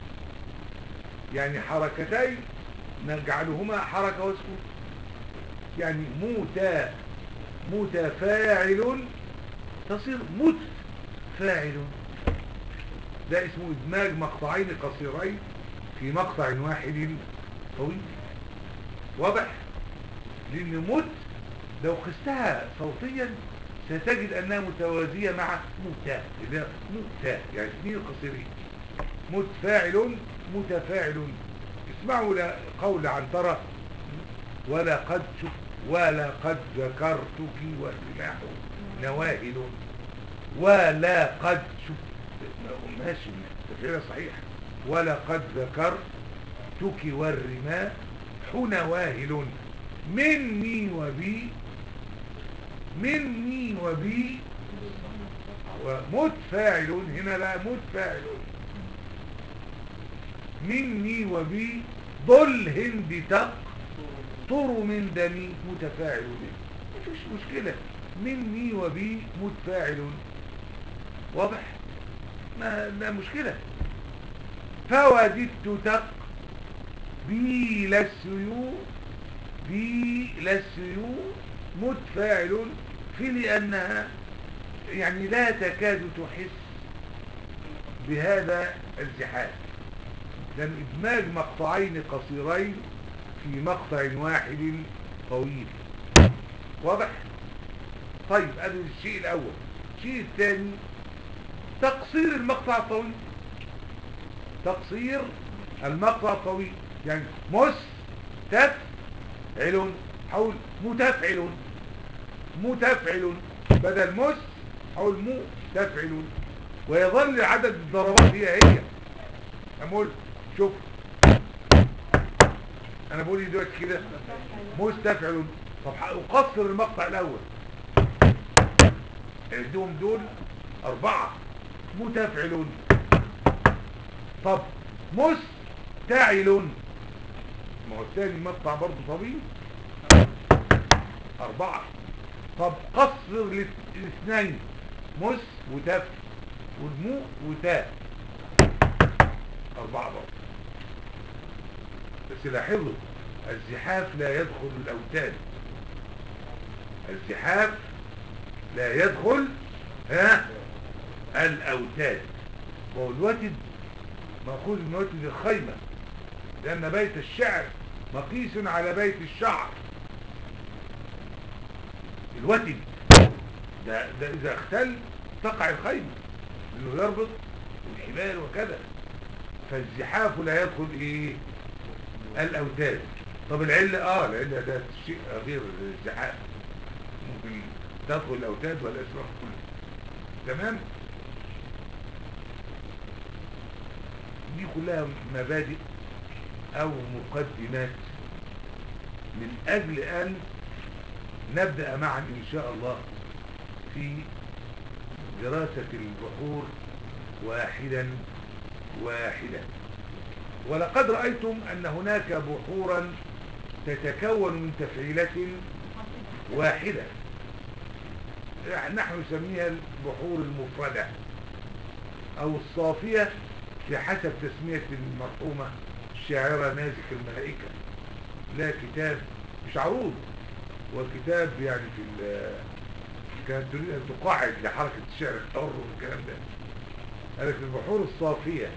يعني حركتين نجعلهما حركة وسكون يعني متى متفاعل تصير متفاعل ده اسمه إدماج مقطعين قصيرين في مقطع واحد طويل واضح لأن مت لو قستها صوتيا ستجد أنها متوازية مع متى اللي هي متى يعني اثنين قصيرين متفاعل متفاعل اسمعوا ل- قول عنترة ولا قد شوف ولا قد ذكرتك والرماح نواهل ولا قد شوف ماشي تفعيلها صحيح ولا قد ذكرتك والرماح نواهل مني وبي مني وبي ومتفاعل هنا لا متفاعل مني وبي ضل هند تق طر من دمي متفاعل به مفيش مشكلة مني وبي متفاعل واضح ما لا مشكلة فوددت تق بي للسيوف بي للسيوف متفاعل في لأنها يعني لا تكاد تحس بهذا الزحاف لأن إدماج مقطعين قصيرين في مقطع واحد طويل واضح طيب هذا الشيء الأول الشيء الثاني تقصير المقطع الطويل تقصير المقطع الطويل يعني مستفعل حول متفعل متفعل بدل مس حول متفعل ويظل عدد الضربات هي هي أقول شوف أنا بقول إيه دلوقتي كده مستفعل طب أقصر المقطع الأول عندهم دول أربعة متفعل طب مستعل ما هو الثاني مقطع برضه طويل أربعة طب قصر الاثنين مس وتف والمو وتاء أربعة برضه بس لاحظوا الزحاف لا يدخل الأوتاد الزحاف لا يدخل ها الأوتاد وهو الوتد مأخوذ من وتد الخيمة لأن بيت الشعر مقيس على بيت الشعر الوتد ده, ده إذا اختل تقع الخيمة لأنه يربط الحبال وكذا فالزحاف لا يدخل إيه الأوتاد طب العلة آه العلة ده شيء غير الزحاف ممكن تدخل الأوتاد والأسواق كلها تمام دي كلها مبادئ أو مقدمات من أجل أن نبدأ معا إن شاء الله في دراسة البحور واحدا واحدا ولقد رأيتم أن هناك بحورا تتكون من تفعيلة واحدة نحن نسميها البحور المفردة أو الصافية بحسب تسمية المرحومة الشاعرة نازك الملائكة لا كتاب مش عروض والكتاب يعني في كانت تريد أن تقاعد لحركة الشعر الحر والكلام ده قالت البحور الصافية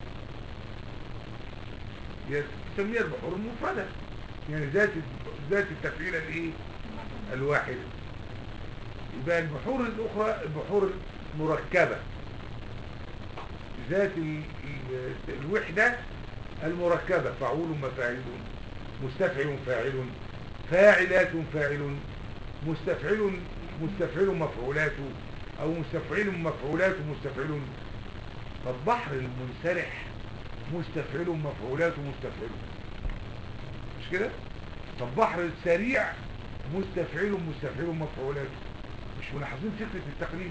تسميها البحور المفردة يعني ذات ذات التفعيلة الايه الواحدة يبقى البحور الاخرى البحور المركبة ذات الوحدة المركبة فعول مفاعلون مستفعل فاعل فاعلات فاعل مستفعل مستفعل مفعولات او مستفعل مفعولات مستفعل طب بحر المنسرح مستفعل مفعولات مستفعل مش كده طب بحر السريع مستفعل مستفعل مفعولات مش ملاحظين فكرة التقليد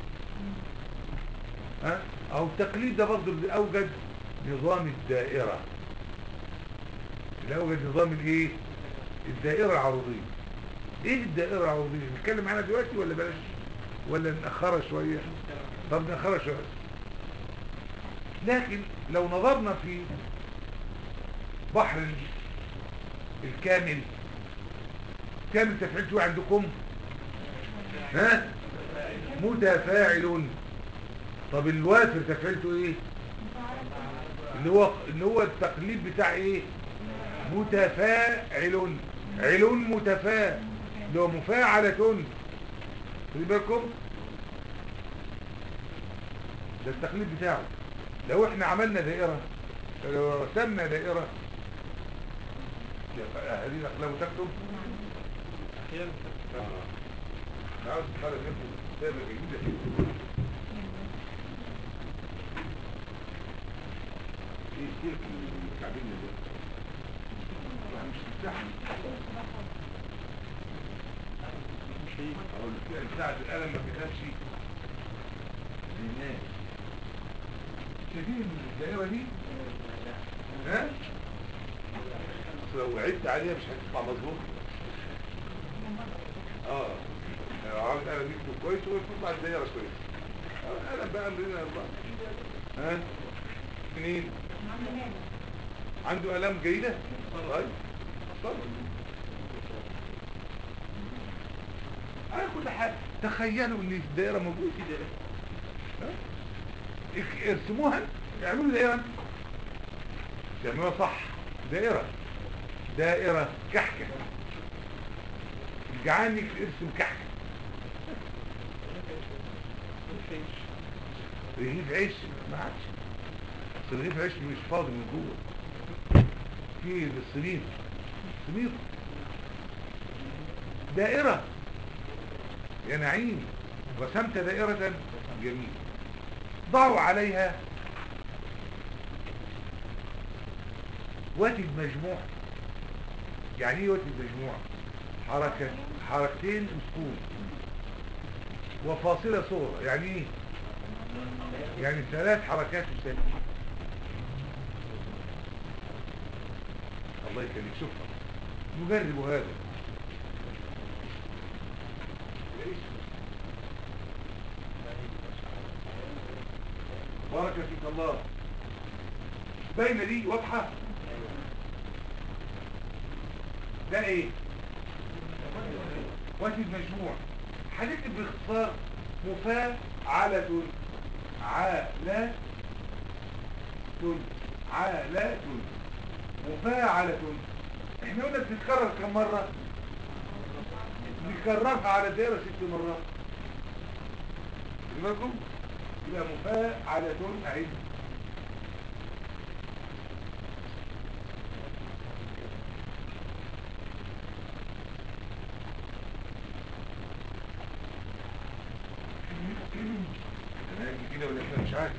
ها او التقليد ده برضه اللي اوجد نظام الدائرة اللي اوجد نظام الايه الدائرة العروضية ايه الدائرة العروضية نتكلم عنها دلوقتي ولا بلاش ولا نأخرها شوية طب نأخرها شوية لكن لو نظرنا في بحر الكامل كامل تفعيلته عندكم ها متفاعل طب الوافر تفعيلته ايه اللي هو اللي هو التقليد بتاع ايه متفاعل عل متفاعل اللي هو مفاعلة خلي بالكم ده التقليد بتاعه لو احنا عملنا دائرة لو رسمنا دائرة هذه الأقلام تكتب احيانا عاوز تخلي نفسه دائرة جديدة ايه سيرك الكعبين ده يعني مش تفتح اقول لك بتاعت القلم ما كتبش للناس شايفين الدائرة دي ها أصل لو عدت عليها مش هتطلع مظبوط اه لو عاوز قلم يكتب كويس هو يطلع الدائرة كويس آه، القلم بقى امرنا الله ها منين عنده قلم جيدة طيب اتفضل على كل حال تخيلوا ان الدائرة موجودة في دائرة ها؟ اك- ارسموها اعملوا دائرة تعملوها صح دائرة دائرة كحكة الجعان ارسم كحكة رغيف عيش ما عادش أصل رغيف عيش مش فاضي من جوه في بالصميم صميم دائرة يا نعيم رسمت دائرة جميلة ضعوا عليها وتد مجموع يعني ايه وتد مجموع حركة حركتين مسكون وفاصلة صغرى يعني ايه يعني ثلاث حركات مساكين الله يخليك شوفها نجرب هذا بارك فيك الله باينه دي واضحه ده ايه وتد مجموع هنكتب باختصار مفاعلة عالة عالة مفاعلة احنا قلنا بتتكرر كم مرة نكررها على الدائرة ست مرات لكم يبقى مفاعلة اهي انا هاجي كده ولا كده مش عارف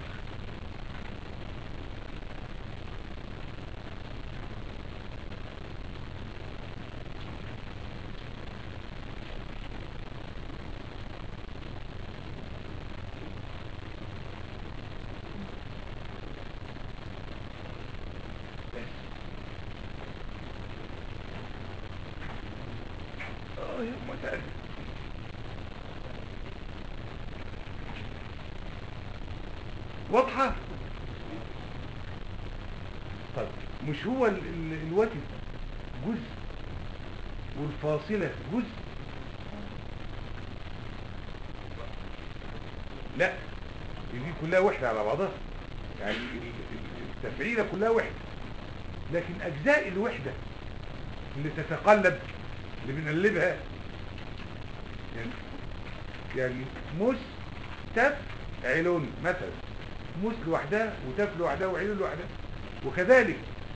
اه يا متعب واضحة طيب مش هو ال- ال- الوتد جزء والفاصلة جزء لا دي كلها وحدة على بعضها يعني ال- ال- التفعيلة كلها وحدة لكن أجزاء الوحدة اللي تتقلب اللي بنقلبها يعني يعني مستفعل مثلا مس لوحدها وتف لوحدها وعين لوحدها وكذلك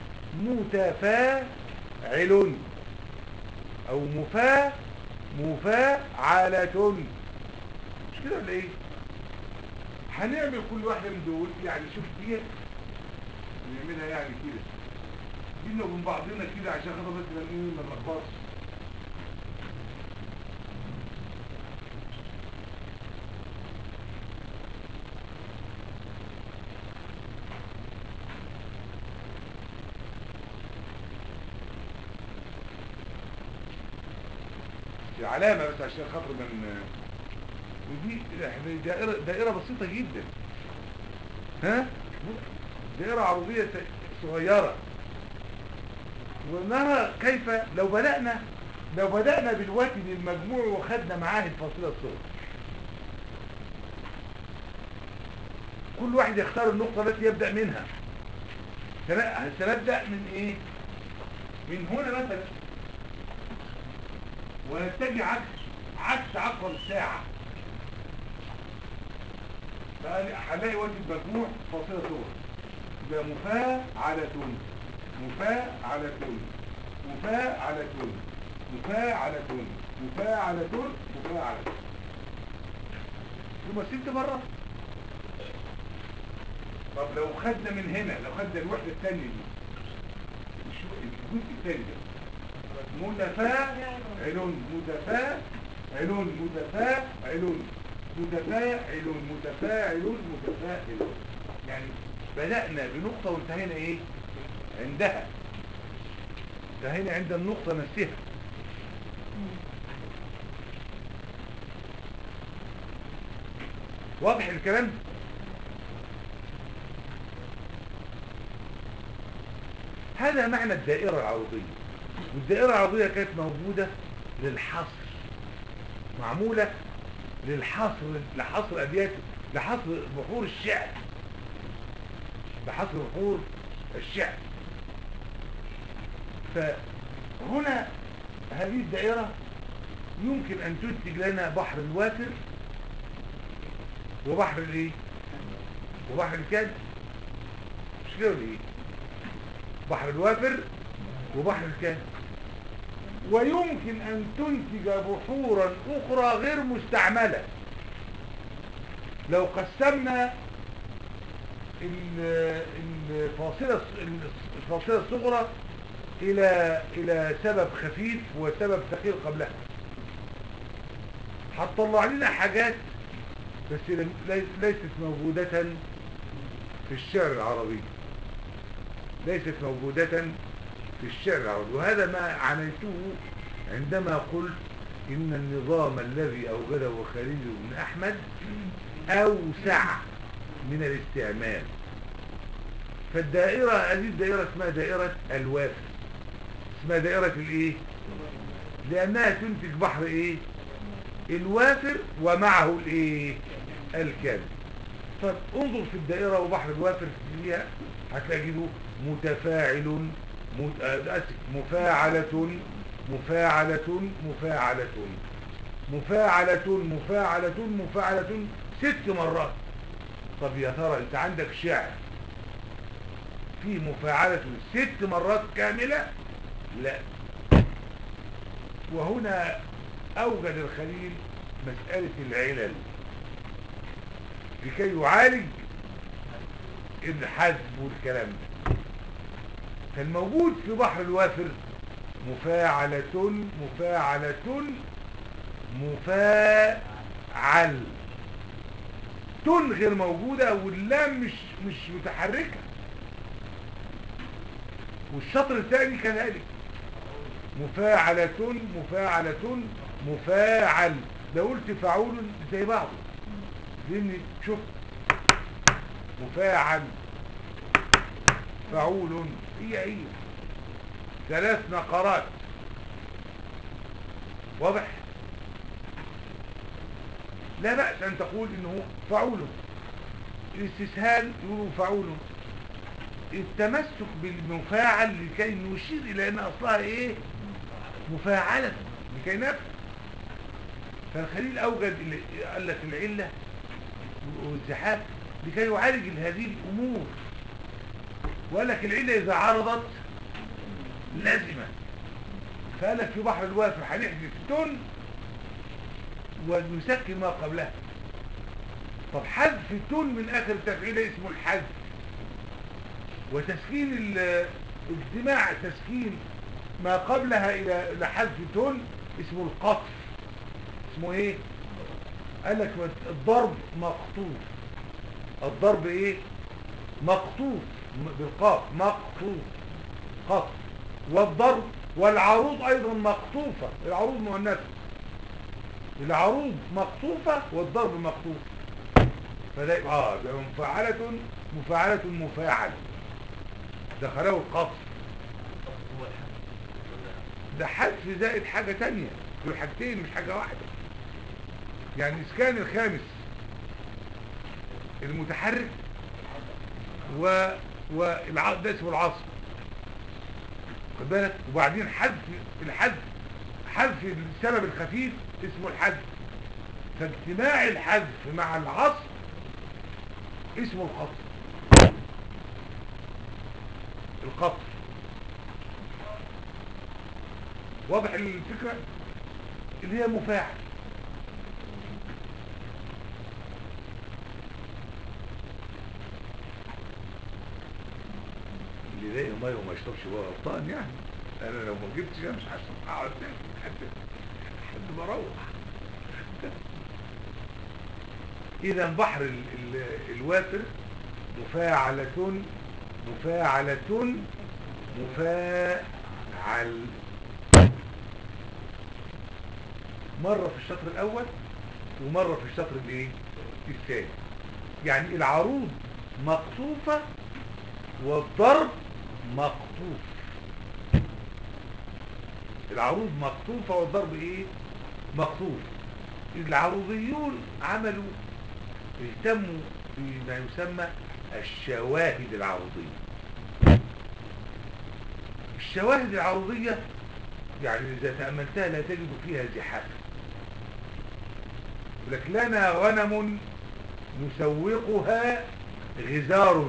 متفاعل او مفا مفاعلة مش كده ولا ايه هنعمل كل واحدة من دول يعني شوف دي نعملها يعني كده بينا وبين بعضنا كده عشان خاطر مثلا ايه ما نلخبطش دي علامة بس عشان خاطر من ودي يعني دائرة, دائرة بسيطة جدا ها دائرة عرضية صغيرة ونرى كيف لو بدأنا لو بدأنا بالوتد المجموع وخدنا معاه الفاصلة الصغرى كل واحد يختار النقطة التي يبدأ منها سن- سنبدأ من ايه من هنا مثلا ونتجه عكس عكس عقرب الساعة فهنلاقي وجه المجموع فاصلة صغرى يبقى مفاعلة مفاعلة مفاعلة مفاعلة مفاعلة مفاعلة ثم ست مرة طب لو خدنا من هنا لو خدنا الوحدة الثانية دي الشو- الجزء الثاني ده متفاعل متفاعل متفاعل متفاعل متفاعل متفاعل يعني بدأنا بنقطة وانتهينا ايه عندها انتهينا عند النقطة نفسها واضح الكلام هذا معنى الدائرة العرضية والدائرة العرضية كانت موجودة للحصر معمولة للحصر لحصر أبيات لحصر بحور الشعر لحصر بحور الشعر فهنا هذه الدائرة يمكن أن تنتج لنا بحر الوافر وبحر الايه وبحر الكاد مش كده ولا ايه بحر الوافر وبحر الكاد ويمكن أن تنتج بحورا أخرى غير مستعملة لو قسمنا ال- الفاصلة الفاصلة الصغرى إلى إلى سبب خفيف وسبب ثقيل قبلها هتطلع لنا حاجات بس لم- لي- ليست موجودة في الشعر العربي ليست موجودة في الشعر العربي وهذا ما عنيته عندما قلت إن النظام الذي أوجده خليل بن أحمد أوسع من الاستعمال فالدائرة هذه الدائرة اسمها دائرة الوافر اسمها دائرة الايه لأنها تنتج بحر ايه الوافر ومعه الايه الكامل طب انظر في الدائرة وبحر الوافر فيها هتلاقيه متفاعل مت... آه، آسف، مفاعلة مفاعلة مفاعلة مفاعلة مفاعلة مفاعلة ست مرات طب يا ترى انت عندك شعر في مفاعلة ست مرات كاملة لا وهنا أوجد الخليل مسألة العلل لكي يعالج الحذف والكلام ده فالموجود في بحر الوافر مفاعلة مفاعلة مفاعل تن غير موجودة واللام مش مش متحركة والشطر الثاني كذلك مفاعلة مفاعلة مفاعل لو قلت فعول زي بعضه لان شوف مفاعل فعول هي هي ثلاث نقرات واضح لا بأس أن تقول إنه فعول الاستسهال يقولوا فعول التمسك بالمفاعل لكي نشير إلى أن أصلها إيه مفاعلة لكي نفهم فالخليل أوجد ال- قال لك العلة والزحاف لكي يعالج هذه الأمور وقال لك العلة إذا عرضت لازمة فقال لك في بحر الوافر هنحذف تن ونسكن ما قبلها طب حذف تون من اخر التفعيل اسمه الحذف وتسكين ال- اجتماع تسكين ما قبلها الى إلى حذف تون اسمه القطف اسمه ايه قال لك الضرب مقطوف الضرب ايه مقطوف م- بالقاف مقطوف قطف والضرب والعروض ايضا مقطوفة العروض مؤنثة العروض مقطوفة والضرب مقطوف فده يبقى اه يبقى مفاعلة مفاعلة مفاعل دخله القطف هو الحد ولا ده حذف زائد حاجة تانية دول حاجتين مش حاجة واحدة يعني اسكان الخامس المتحرك و والع... ده اسمه العصر خد بالك وبعدين حذف الحذف حذف السبب الخفيف اسمه الحذف فاجتماع الحذف مع العصر اسمه القطر القطر واضح الفكرة اللي هي مفاعل اللي يلاقي ميه وما يشربش بقى غلطان يعني انا لو ما جبتش أنا مش هشرب هقعد تاني لحد لحد ما اروح اذا بحر ال ال الوافر مفاعلة مفاعلة مفاعل مرة في الشطر الأول ومرة في الشطر الايه الثاني يعني العروض مقطوفة والضرب مقطوف العروض مقطوفة والضرب ايه مقطوف العروضيون عملوا اهتموا بما يسمى الشواهد العروضية الشواهد العروضية يعني إذا تأملتها لا تجد فيها زحافا يقول لك لنا غنم نسوقها غزار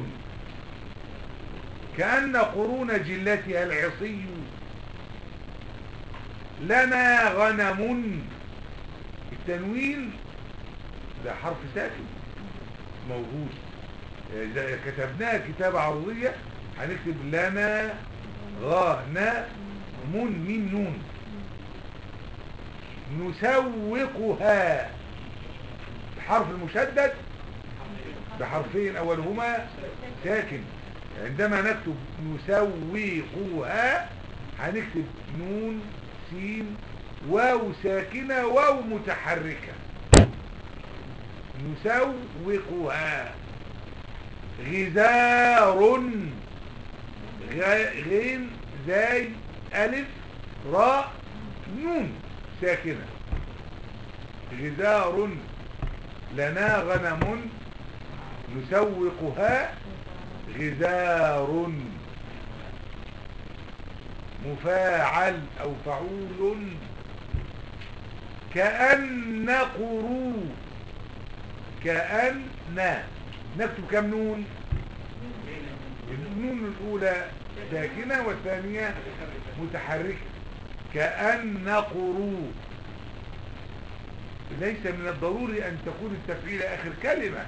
كأن قرون جلتها العصي لنا غنم التنوين ده حرف ساكن موجود إذا كتبناها كتابة عرضية هنكتب لنا غنم من نون نسوقها الحرف المشدد بحرفين أولهما ساكن عندما نكتب نسوقها هنكتب نون سين واو ساكنة واو متحركة نسوقها غزار غ- غين زاي ألف راء نون ساكنة غزار لنا غنم نسوقها غزار مفاعل أو فعول كأن قرو كأن نكتب كم نون النون الأولى ساكنة والثانية متحركة كأن قرو ليس من الضروري أن تكون التفعيل آخر كلمة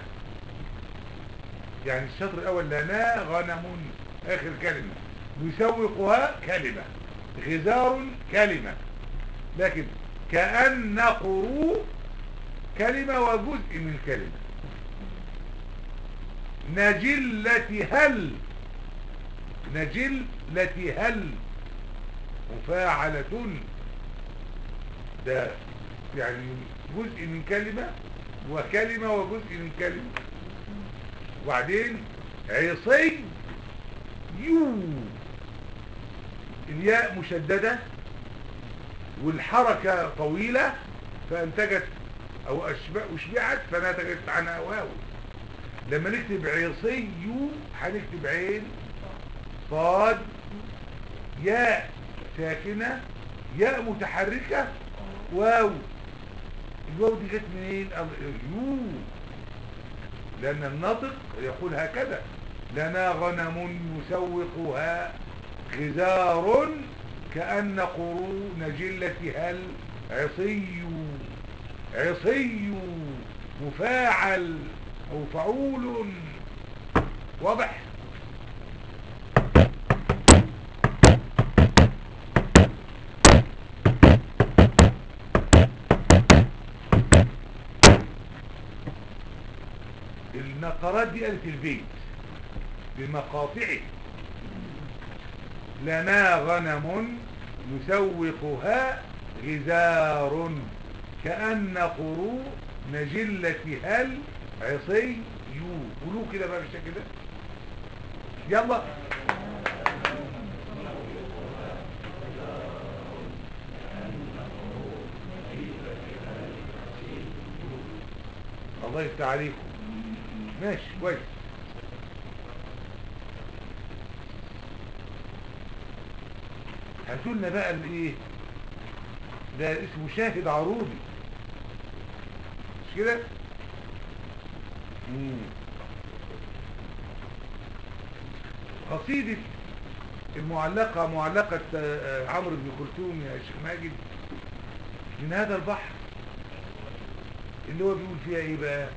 يعني الشطر الأول لنا غنم آخر كلمة نسوقها كلمة غزار كلمة لكن كأن قرو كلمة وجزء من كلمة نجلة هل نجلة هل مفاعلة ده يعني جزء من كلمة وكلمة وجزء من كلمة وبعدين عصي يو الياء مشددة والحركة طويلة فانتجت او أشبع- اشبعت فنتجت عنها واو لما نكتب عصي يو هنكتب عين صاد ياء ساكنة ياء متحركة واو الواو دي جت منين أم- يو لأن الناطق يقول هكذا لنا غنم نسوقها غزار كأن قرون جلة هل عصي عصي مفاعل أو فعول واضح النقرات دي قالت البيت بمقاطعه لنا غنم يسوقها غزار كأن قرو نجلتها العصي يو قولوا كده بقى بالشكل ده يلا الله يفتح عليكم ماشي كويس هاتوا لنا بقى الايه ده اسمه شاهد عروضي مش كده مم. قصيدة المعلقة معلقة آه، عمرو بن كلثوم يا شيخ ماجد من هذا البحر اللي هو بيقول فيها ايه بقى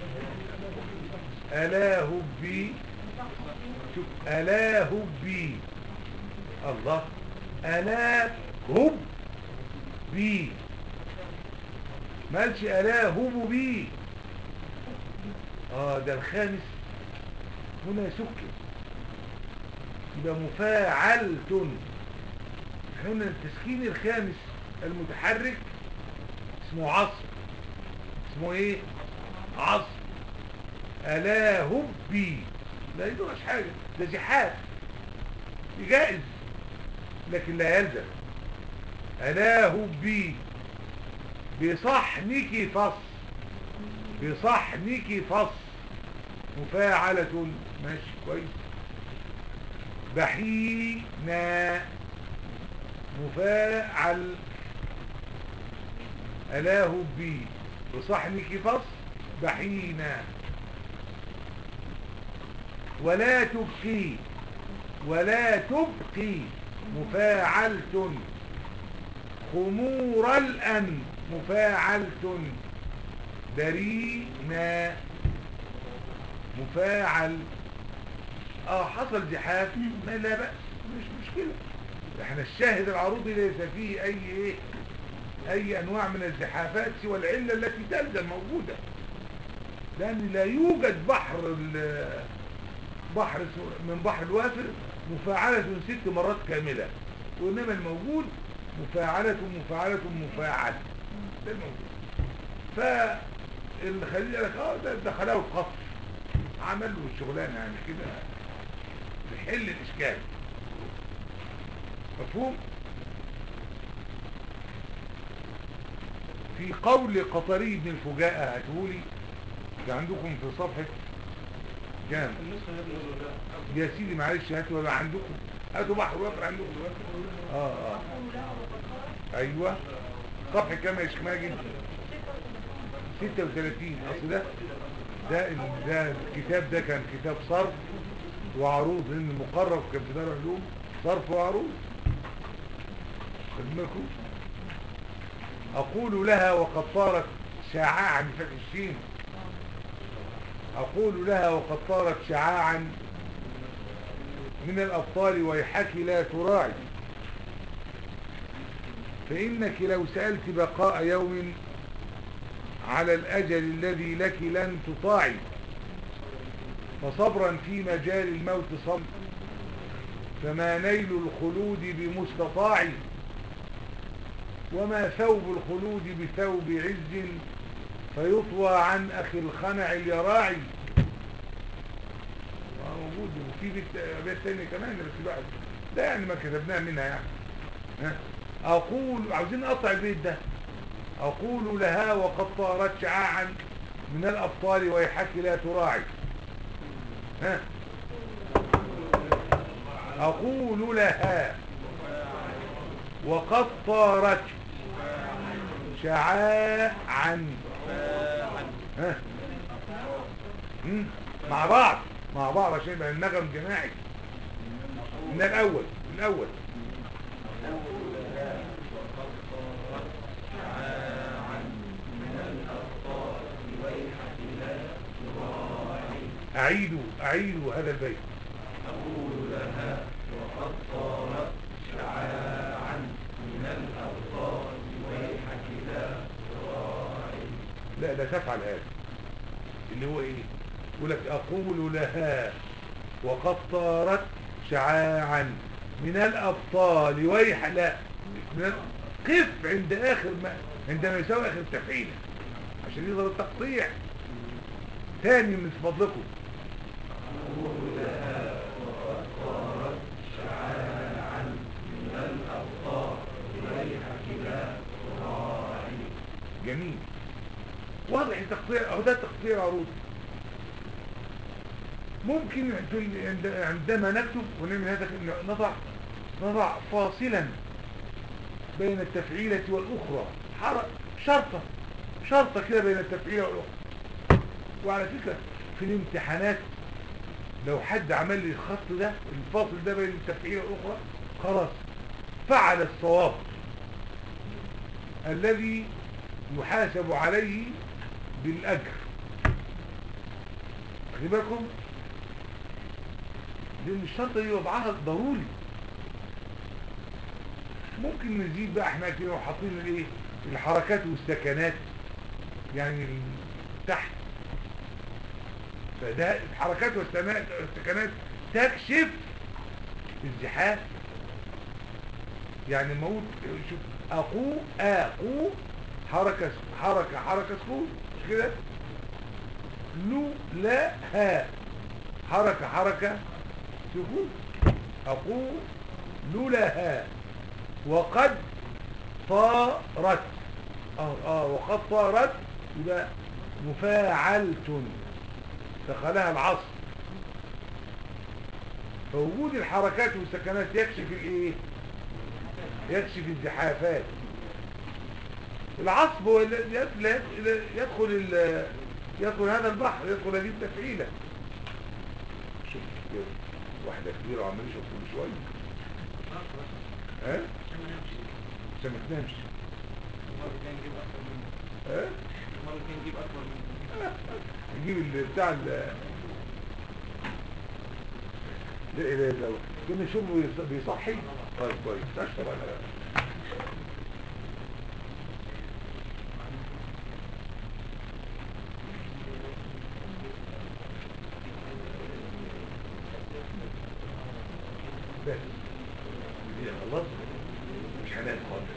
ألا هبي شوف ألا هبي الله ألا هب بي ما قالش ألا هب بي اه ده الخامس هنا سكر يبقى مفاعلة هنا التسكين الخامس المتحرك اسمه عصر اسمه ايه عصر ألا هبي لا يدرش حاجة ده زحاف جائز لكن لا يلزم ألا هبي بصحنك فص بصحنك فص مفاعلة ماشي كويس بحينا مفاعل ألا هبي بصحنك فص بحينا ولا تبقي ولا تبقي مفاعلة خمور الأن مفاعلة برينا مفاعل اه حصل زحاف ما لا بأس مش مشكلة احنا الشاهد العروضي ليس فيه اي ايه اي انواع من الزحافات سوى العلة التي تلزم موجودة لان لا يوجد بحر ال- بحر اسمه- من بحر الوافر مفاعلة ست مرات كاملة وإنما الموجود مفاعلة مفاعلة مفاعل ده الموجود فالخليل قال لك اه ده ده خلاوة قصر عمل له الشغلانة يعني كده يحل الإشكال مفهوم في قول قطري بن الفجاءة هتقولي ده عندكم في صفحة كام النسخة هي بالنسبة يا سيدي معلش هاتوا بقى عندكم هاتوا بحر وافر عندكم اه اه ايوه صفحة كام يا شيخ ماجد 36 اصل ده ده ال- ده الكتاب ده كان كتاب صرف وعروض لان مقرر كان في دار العلوم صرف وعروض خد بالكم اقول لها وقد طارت شعاعا بفتح الشين أقول لها وقد طارت شعاعا من الأبطال ويحك لا تراعي فإنك لو سألت بقاء يوم على الأجل الذي لك لن تطاعي فصبرا في مجال الموت صبر فما نيل الخلود بمستطاع وما ثوب الخلود بثوب عز فيطوى عن أخي الخنع اليراعي آه موجود وفي بيت بيت تاني كمان بس الواحد ده يعني ما كتبناه منها يعني ها؟ أقول عاوزين نقطع البيت ده أقول لها وقد طارت شعاعا من الأبطال ويحك لا تراعي ها أقول لها وقد طارت شعاعا ها مم. مع بعض مع بعض عشان يبقى النغم جماعي من الأول من الأول أعيدوا أعيدوا هذا البيت أقول لها وقد صارت شعاعا من الأبطال ويحك لا تراعي لا لا تفعل هذا اللي هو ايه يقول لك اقول لها وقد طارت شعاعا من الابطال ويح لا من ال- قف عند اخر ما عندما يساوي اخر التفعيل عشان يظهر التقطيع تاني من فضلكم جميل واضح التقطيع اهو ده تقطيع عروض ممكن في ال- عند- عندما نكتب ونعمل هذا نضع نضع فاصلا بين التفعيلة والأخرى حر- شرطة شرطة كده بين التفعيلة والأخرى وعلى فكرة في الامتحانات لو حد عمل لي الخط ده الفاصل ده بين التفعيلة والأخرى خلاص فعل الصواب الذي يحاسب عليه بالأجر خلي بالكم لأن الشرطة دي وضعها ضروري ممكن نزيد بقى احنا كده وحاطين الايه الحركات والسكنات يعني ال- تحت فده الحركات والسكنات والسكنات تكشف الزحاف يعني موت شوف اقو اقو حركة حركة حركة سكون مش كده لو لا ها حركة حركة سكون اقو لولا ها وقد طارت اه اه وقد طارت يبقى مفاعلة دخلها العصر فوجود الحركات والسكنات يكشف الايه يكشف الزحافات العصب هو الذي يدخل يدخل ال- يدخل هذا البحر يدخل هذه التفعيلة شوف كده، واحدة كبيرة وعمال يشرب كل شوية ها عشان ما تنامش المرة الجاية نجيب أكتر منه ها المرة الجاية نجيب أكتر منه نجيب ال- بتاع ال لا اله الا الله كنا شربه بيص- بيصحي طيب كويس اشرب انا بس دي خلاص مش هنام خالص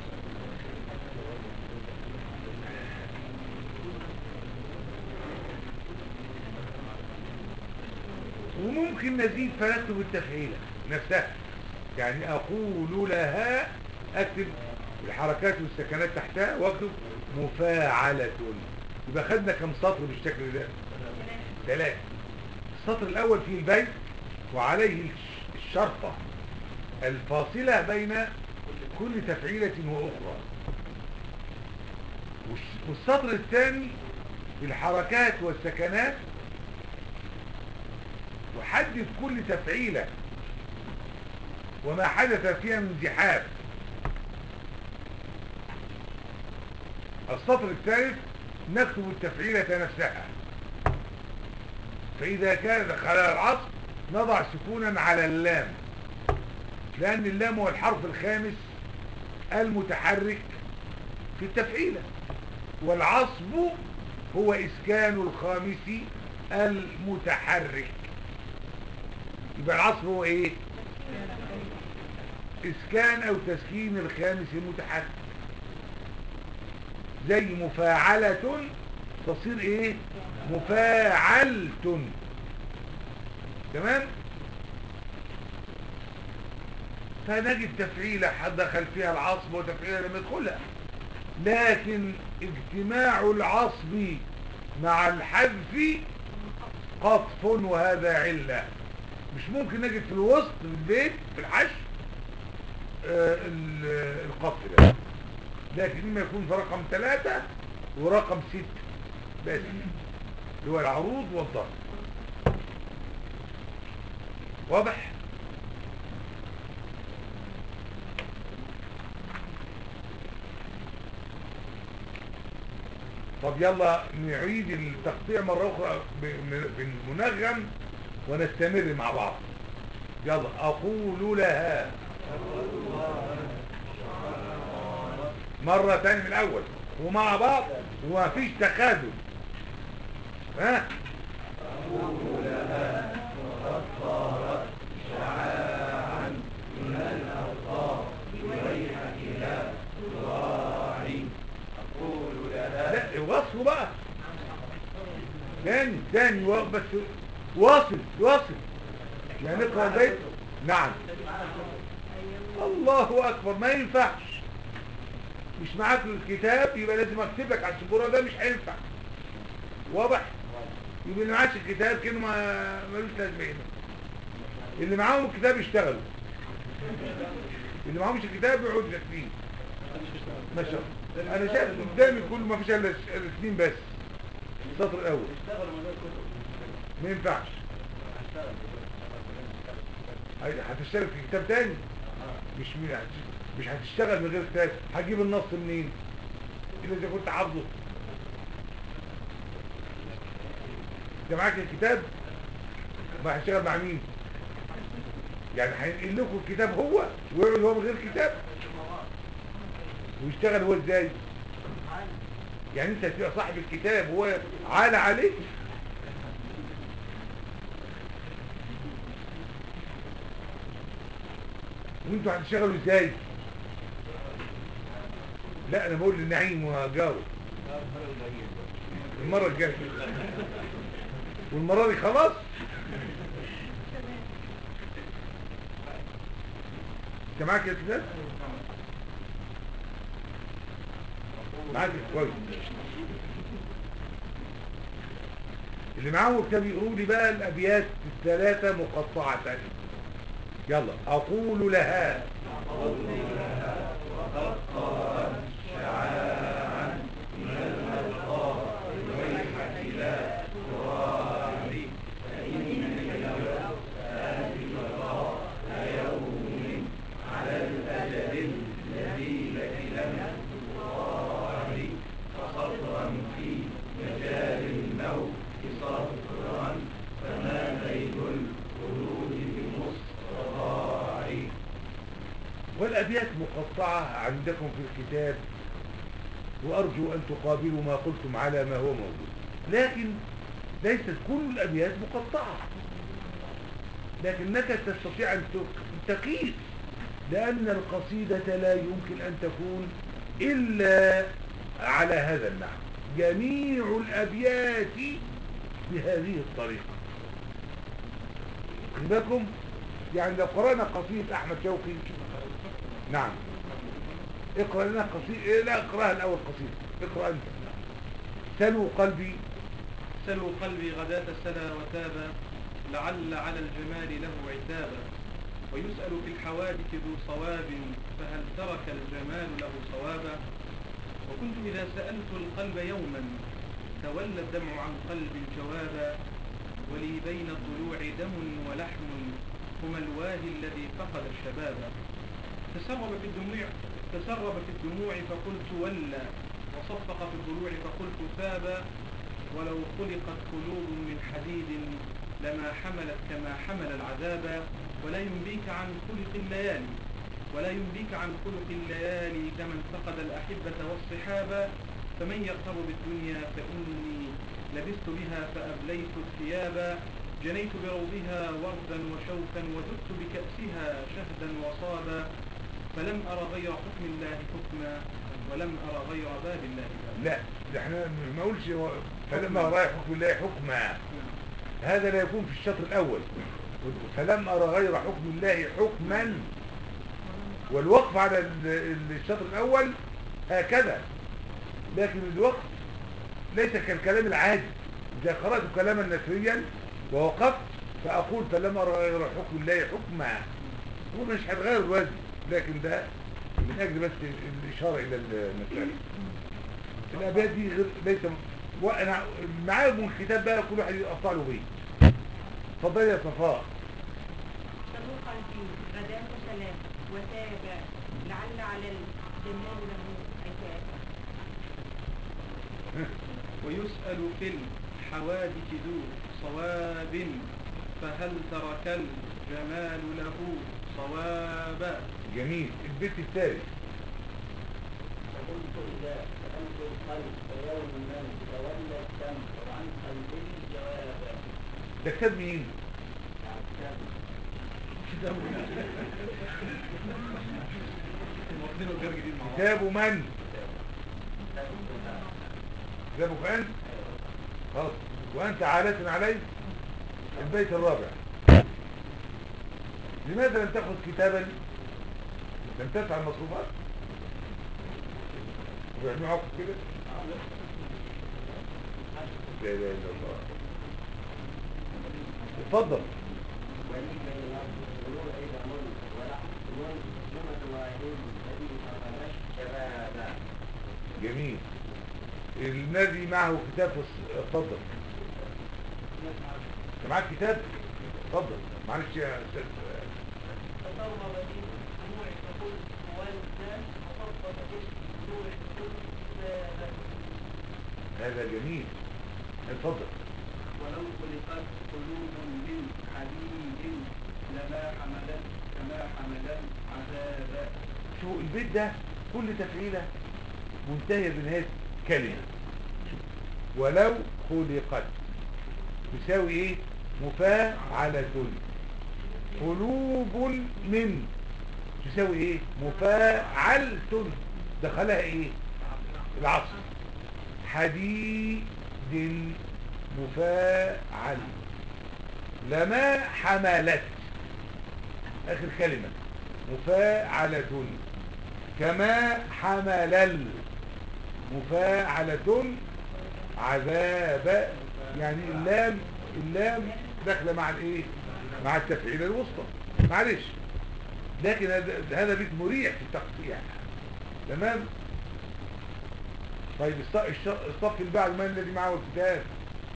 وممكن نزيد فنكتب التفعيلة نفسها يعني أقول لها أكتب الحركات والسكنات تحتها وأكتب مفاعلة يبقى خدنا كم سطر بالشكل ده ثلاثة السطر الأول فيه البيت وعليه الش- الشرطة الفاصلة بين كل تفعيلة وأخرى والش- والسطر الثاني في الحركات والسكنات وحدد كل تفعيلة وما حدث فيها من زحاف السطر الثالث نكتب التفعيلة نفسها فإذا كان دخلها العصر نضع سكونا على اللام لأن اللام هو الحرف الخامس المتحرك في التفعيلة والعصب هو إسكان الخامس المتحرك يبقى العصب هو ايه اسكان او تسكين الخامس المتحرك زي مفاعلة تصير ايه مفاعلة تمام فنجد تفعيلة حد دخل فيها العصب وتفعيلة لم يدخلها لكن اجتماع العصب مع الحذف قطف وهذا علة مش ممكن نجد في الوسط في البيت في الحشر آه، ال- القطف ده لكن اما يكون في رقم ثلاثة ورقم ستة بس اللي هو العروض والضغط واضح طب يلا نعيد التقطيع مرة أخرى ب- بالمنغم ونستمر مع بعض يلا أقول لها مرة تاني من الأول ومع بعض وما فيش تخاذل ها لا وصلوا بقى تاني تاني و- بس واصل واصل يعني اقرا البيت نعم الله اكبر ما ينفعش مش معاك الكتاب يبقى لازم اكتب لك على السبوره ده مش هينفع واضح يبقى اللي معاش الكتاب كانوا ما ملوش لازمه هنا اللي معاهم الكتاب يشتغلوا اللي معاهمش الكتاب يقعدوا ساكتين ما شاء الله انا شايف قدامي كل ما فيش الا إلا اثنين بس السطر الاول ما ينفعش هي- هتشتغل في كتاب تاني مش م- مش هتشتغل من غير كتاب هتجيب النص منين الا اذا كنت حافظه انت معاك الكتاب ما هتشتغل مع مين يعني هينقل لكم الكتاب هو ويقعد هو من غير كتاب ويشتغل هو ازاي يعني انت هتبقى صاحب الكتاب هو عال عليك وانتوا هتشتغلوا ازاي لا انا بقول للنعيم وجاره المرة الجاية والمرة دي خلاص انت معاك الكتاب معاك كويس اللي معاهم كتاب يقولوا لي بقى الابيات الثلاثه مقطعه يلا اقول لها والابيات مقطعه عندكم في الكتاب وارجو ان تقابلوا ما قلتم على ما هو موجود لكن ليست كل الابيات مقطعه لكنك تستطيع ان تق- تقيس لان القصيده لا يمكن ان تكون الا على هذا النحو جميع الابيات بهذه الطريقه خد بالكم يعني لو قرانا قصيده احمد شوقي نعم اقرا لنا قصيده لا اقراها الاول قصيده اقرا انت سلو قلبي سلوا قلبي غداة سلا وتابا لعل على الجمال له عتابا ويسأل في الحوادث ذو صواب فهل ترك الجمال له صوابا وكنت إذا سألت القلب يوما تولى الدمع عن قلب جوابا ولي بين الضلوع دم ولحم هما الواهي الذي فقد الشباب تسرب في الدموع تسرب في الدموع فقلت ولى وصفق في الضلوع فقلت ثابا ولو خلقت قلوب من حديد لما حملت كما حمل العذاب ولا ينبيك عن خلق الليالي ولا ينبيك عن خلق الليالي كمن فقد الأحبة والصحابة فمن يغتر بالدنيا فإني لبست بها فأبليت الثياب جنيت بروضها وردا وشوكا وذقت بكأسها شهدا وصابا فلم أر غير حكم الله حكما ولم أر غير باب الله بابا لا ده احنا ما نقولش هو فلما رايح حكم الله حكما نعم. هذا لا يكون في الشطر الاول فلم ارى غير حكم الله حكما والوقف على ال- الشطر الاول هكذا لكن الوقف ليس كالكلام العادي اذا قرات كلاما نثريا ووقفت فاقول فلم ارى غير حكم الله حكما هو مش هتغير الوزن لكن ده من اجل بس الاشاره الى المساله الابيات دي غير ليس وانا معاهم الكتاب بقى كل واحد يقطع له بيه اتفضلي يا صفاء سلو قلبي غداة سلام وتاب لعل على الجمال له عتاب ويسأل في الحوادث ذو صواب فهل ترك الجمال له صوابا جميل البيت الثالث فقلت إذا سألت القلب فيوما تولى الدم وعن قلبه جوابا ده كتاب مين واخدينه غير جديد مع بعض كتاب من كتابك انت خلاص وانت عالة عليه البيت الرابع لماذا لم تأخذ كتابا لم تدفع المصروفات ويعملوا عقد كده لا اله الا الله اتفضل ولي بين الأرض ونور إذا من ولحظ من جمل واحد الذي فقدش شبابا جميل الذي معه كتاب في الص- اتفضل انت معاك كتاب اتفضل معلش يا استاذ فصوب بديل الدموع ككل والناس وصفت بالدموع ككل بابا هذا جميل اتفضل ولو خلقت قلوب من حديد لما حملت كما حملت عذابا شو البيت ده كل تفعيلة منتهية بنهاية كلمة ولو خلقت تساوي ايه مفاعلة قلوب من تساوي ايه مفاعلة دخلها ايه العصر حديد مفاعل لما حملت اخر كلمة مفاعلة كما حمل مفاعلة عذاب يعني اللام اللام داخله مع الايه مع التفعيل الوسطى معلش لكن هذا هذا بيت مريح في التقطيع تمام طيب الص- الش- الصف اللي بعد من الذي معه الكتاب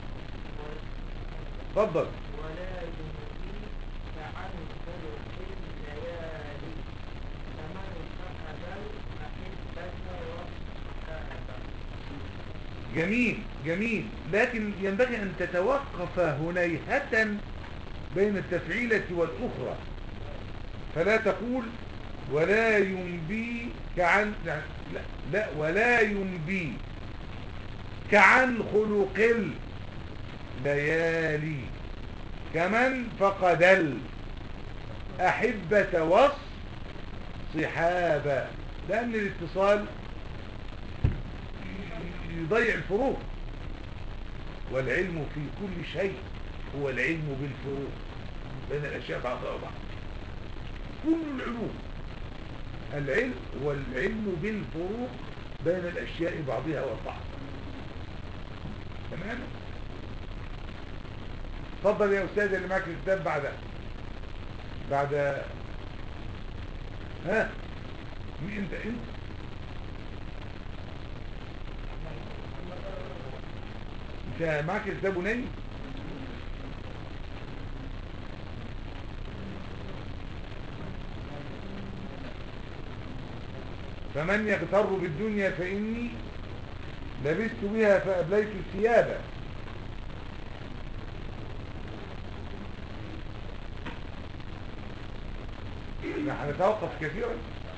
اتفضل ولا يمضي كعن خلق الليالي فمن فقد الأحبة والصحابة جميل جميل لكن ينبغي أن تتوقف هنيهة بين التفعيلة والأخرى فلا تقول ولا ينبي كعن لا, لا ولا ينبي كعن خلق الليالي كمن فقد الأحبة والصحابة لأن الاتصال يضيع الفروق والعلم في كل شيء هو العلم بالفروق بين الأشياء بعضها وبعض كل العلوم العلم هو العلم بالفروق بين الأشياء بعضها والبعض تمام اتفضل يا أستاذ اللي معك الكتاب بعد بعد ها مين انت انت انت معك الكتاب نايم فمن يغتر بالدنيا فإني لبست بها فأبليت الثياب نحن نتوقف كثيرا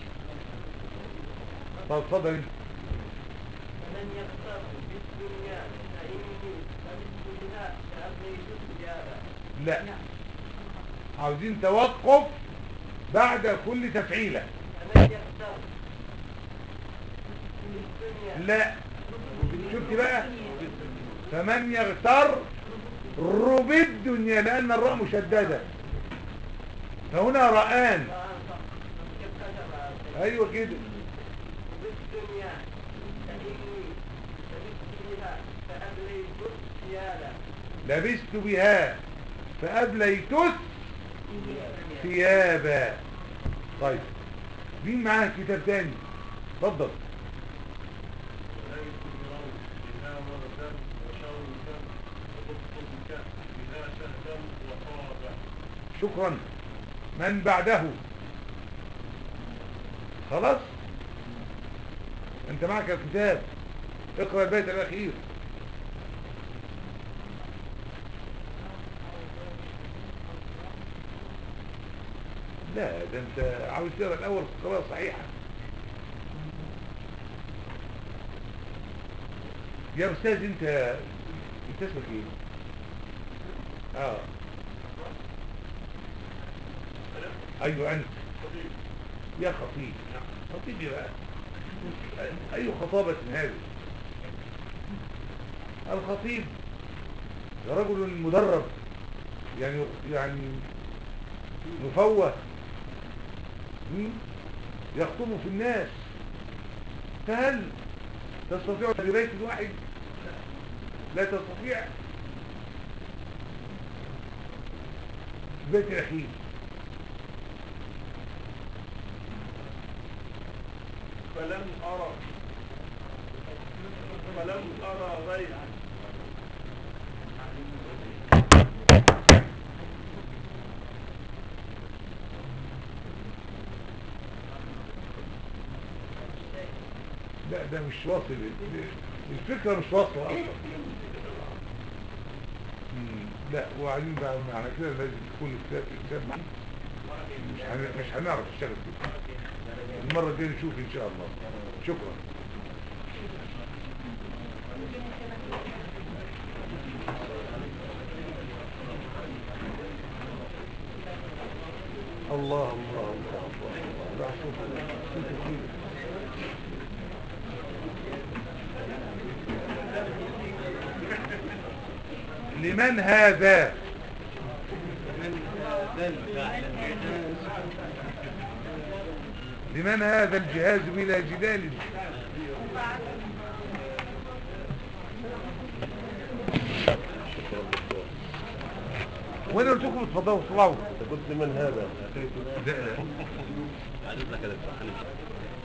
طب اتفضل انت فمن يغتر بالدنيا فإني لبثت بها فأبليت الثياب لا عاوزين توقف بعد كل تفعيلة فمن يغتر بالدنيا لا شفت بقى فمن يغتر رب الدنيا لأن الراء مشددة فهنا رآن أيوة كده بالدنيا فإني لبثت بها فأبليت الثياب لبست بها فأبليتس ثيابا طيب مين معاه كتاب تاني اتفضل وليس بروض بها وردا وشوكا وتطبك بها شهدا وطابا شكرا من بعده خلاص انت معك الكتاب اقرأ البيت الأخير لا ده انت عاوز تقرا الاول قراءة صحيحة يا استاذ انت انت اسمك ايه اه ايوه انت يا خطيب خطيب إيه بقى اي خطابة هذه الخطيب رجل مدرب يعني يعني مفوه مم؟ يخطب في الناس فهل تستطيع في بيت واحد لا تستطيع في بيت الاخير فلم أرى فلم أرى غير لا ده مش واصل الفكرة مش واصلة اصلا مم، لا وبعدين بقى معنى كده لازم تكون الكتاب الكتاب معي. مش هن- مش هنعرف نشتغل فيه المرة الجاية نشوف ان شاء الله شكرا الله الله الله الله راح صوت صوت كتير لمن هذا لمن هذا الجهاز بلا جدال وانا قلت لكم اتفضلوا اطلعوا قلت من هذا لا لا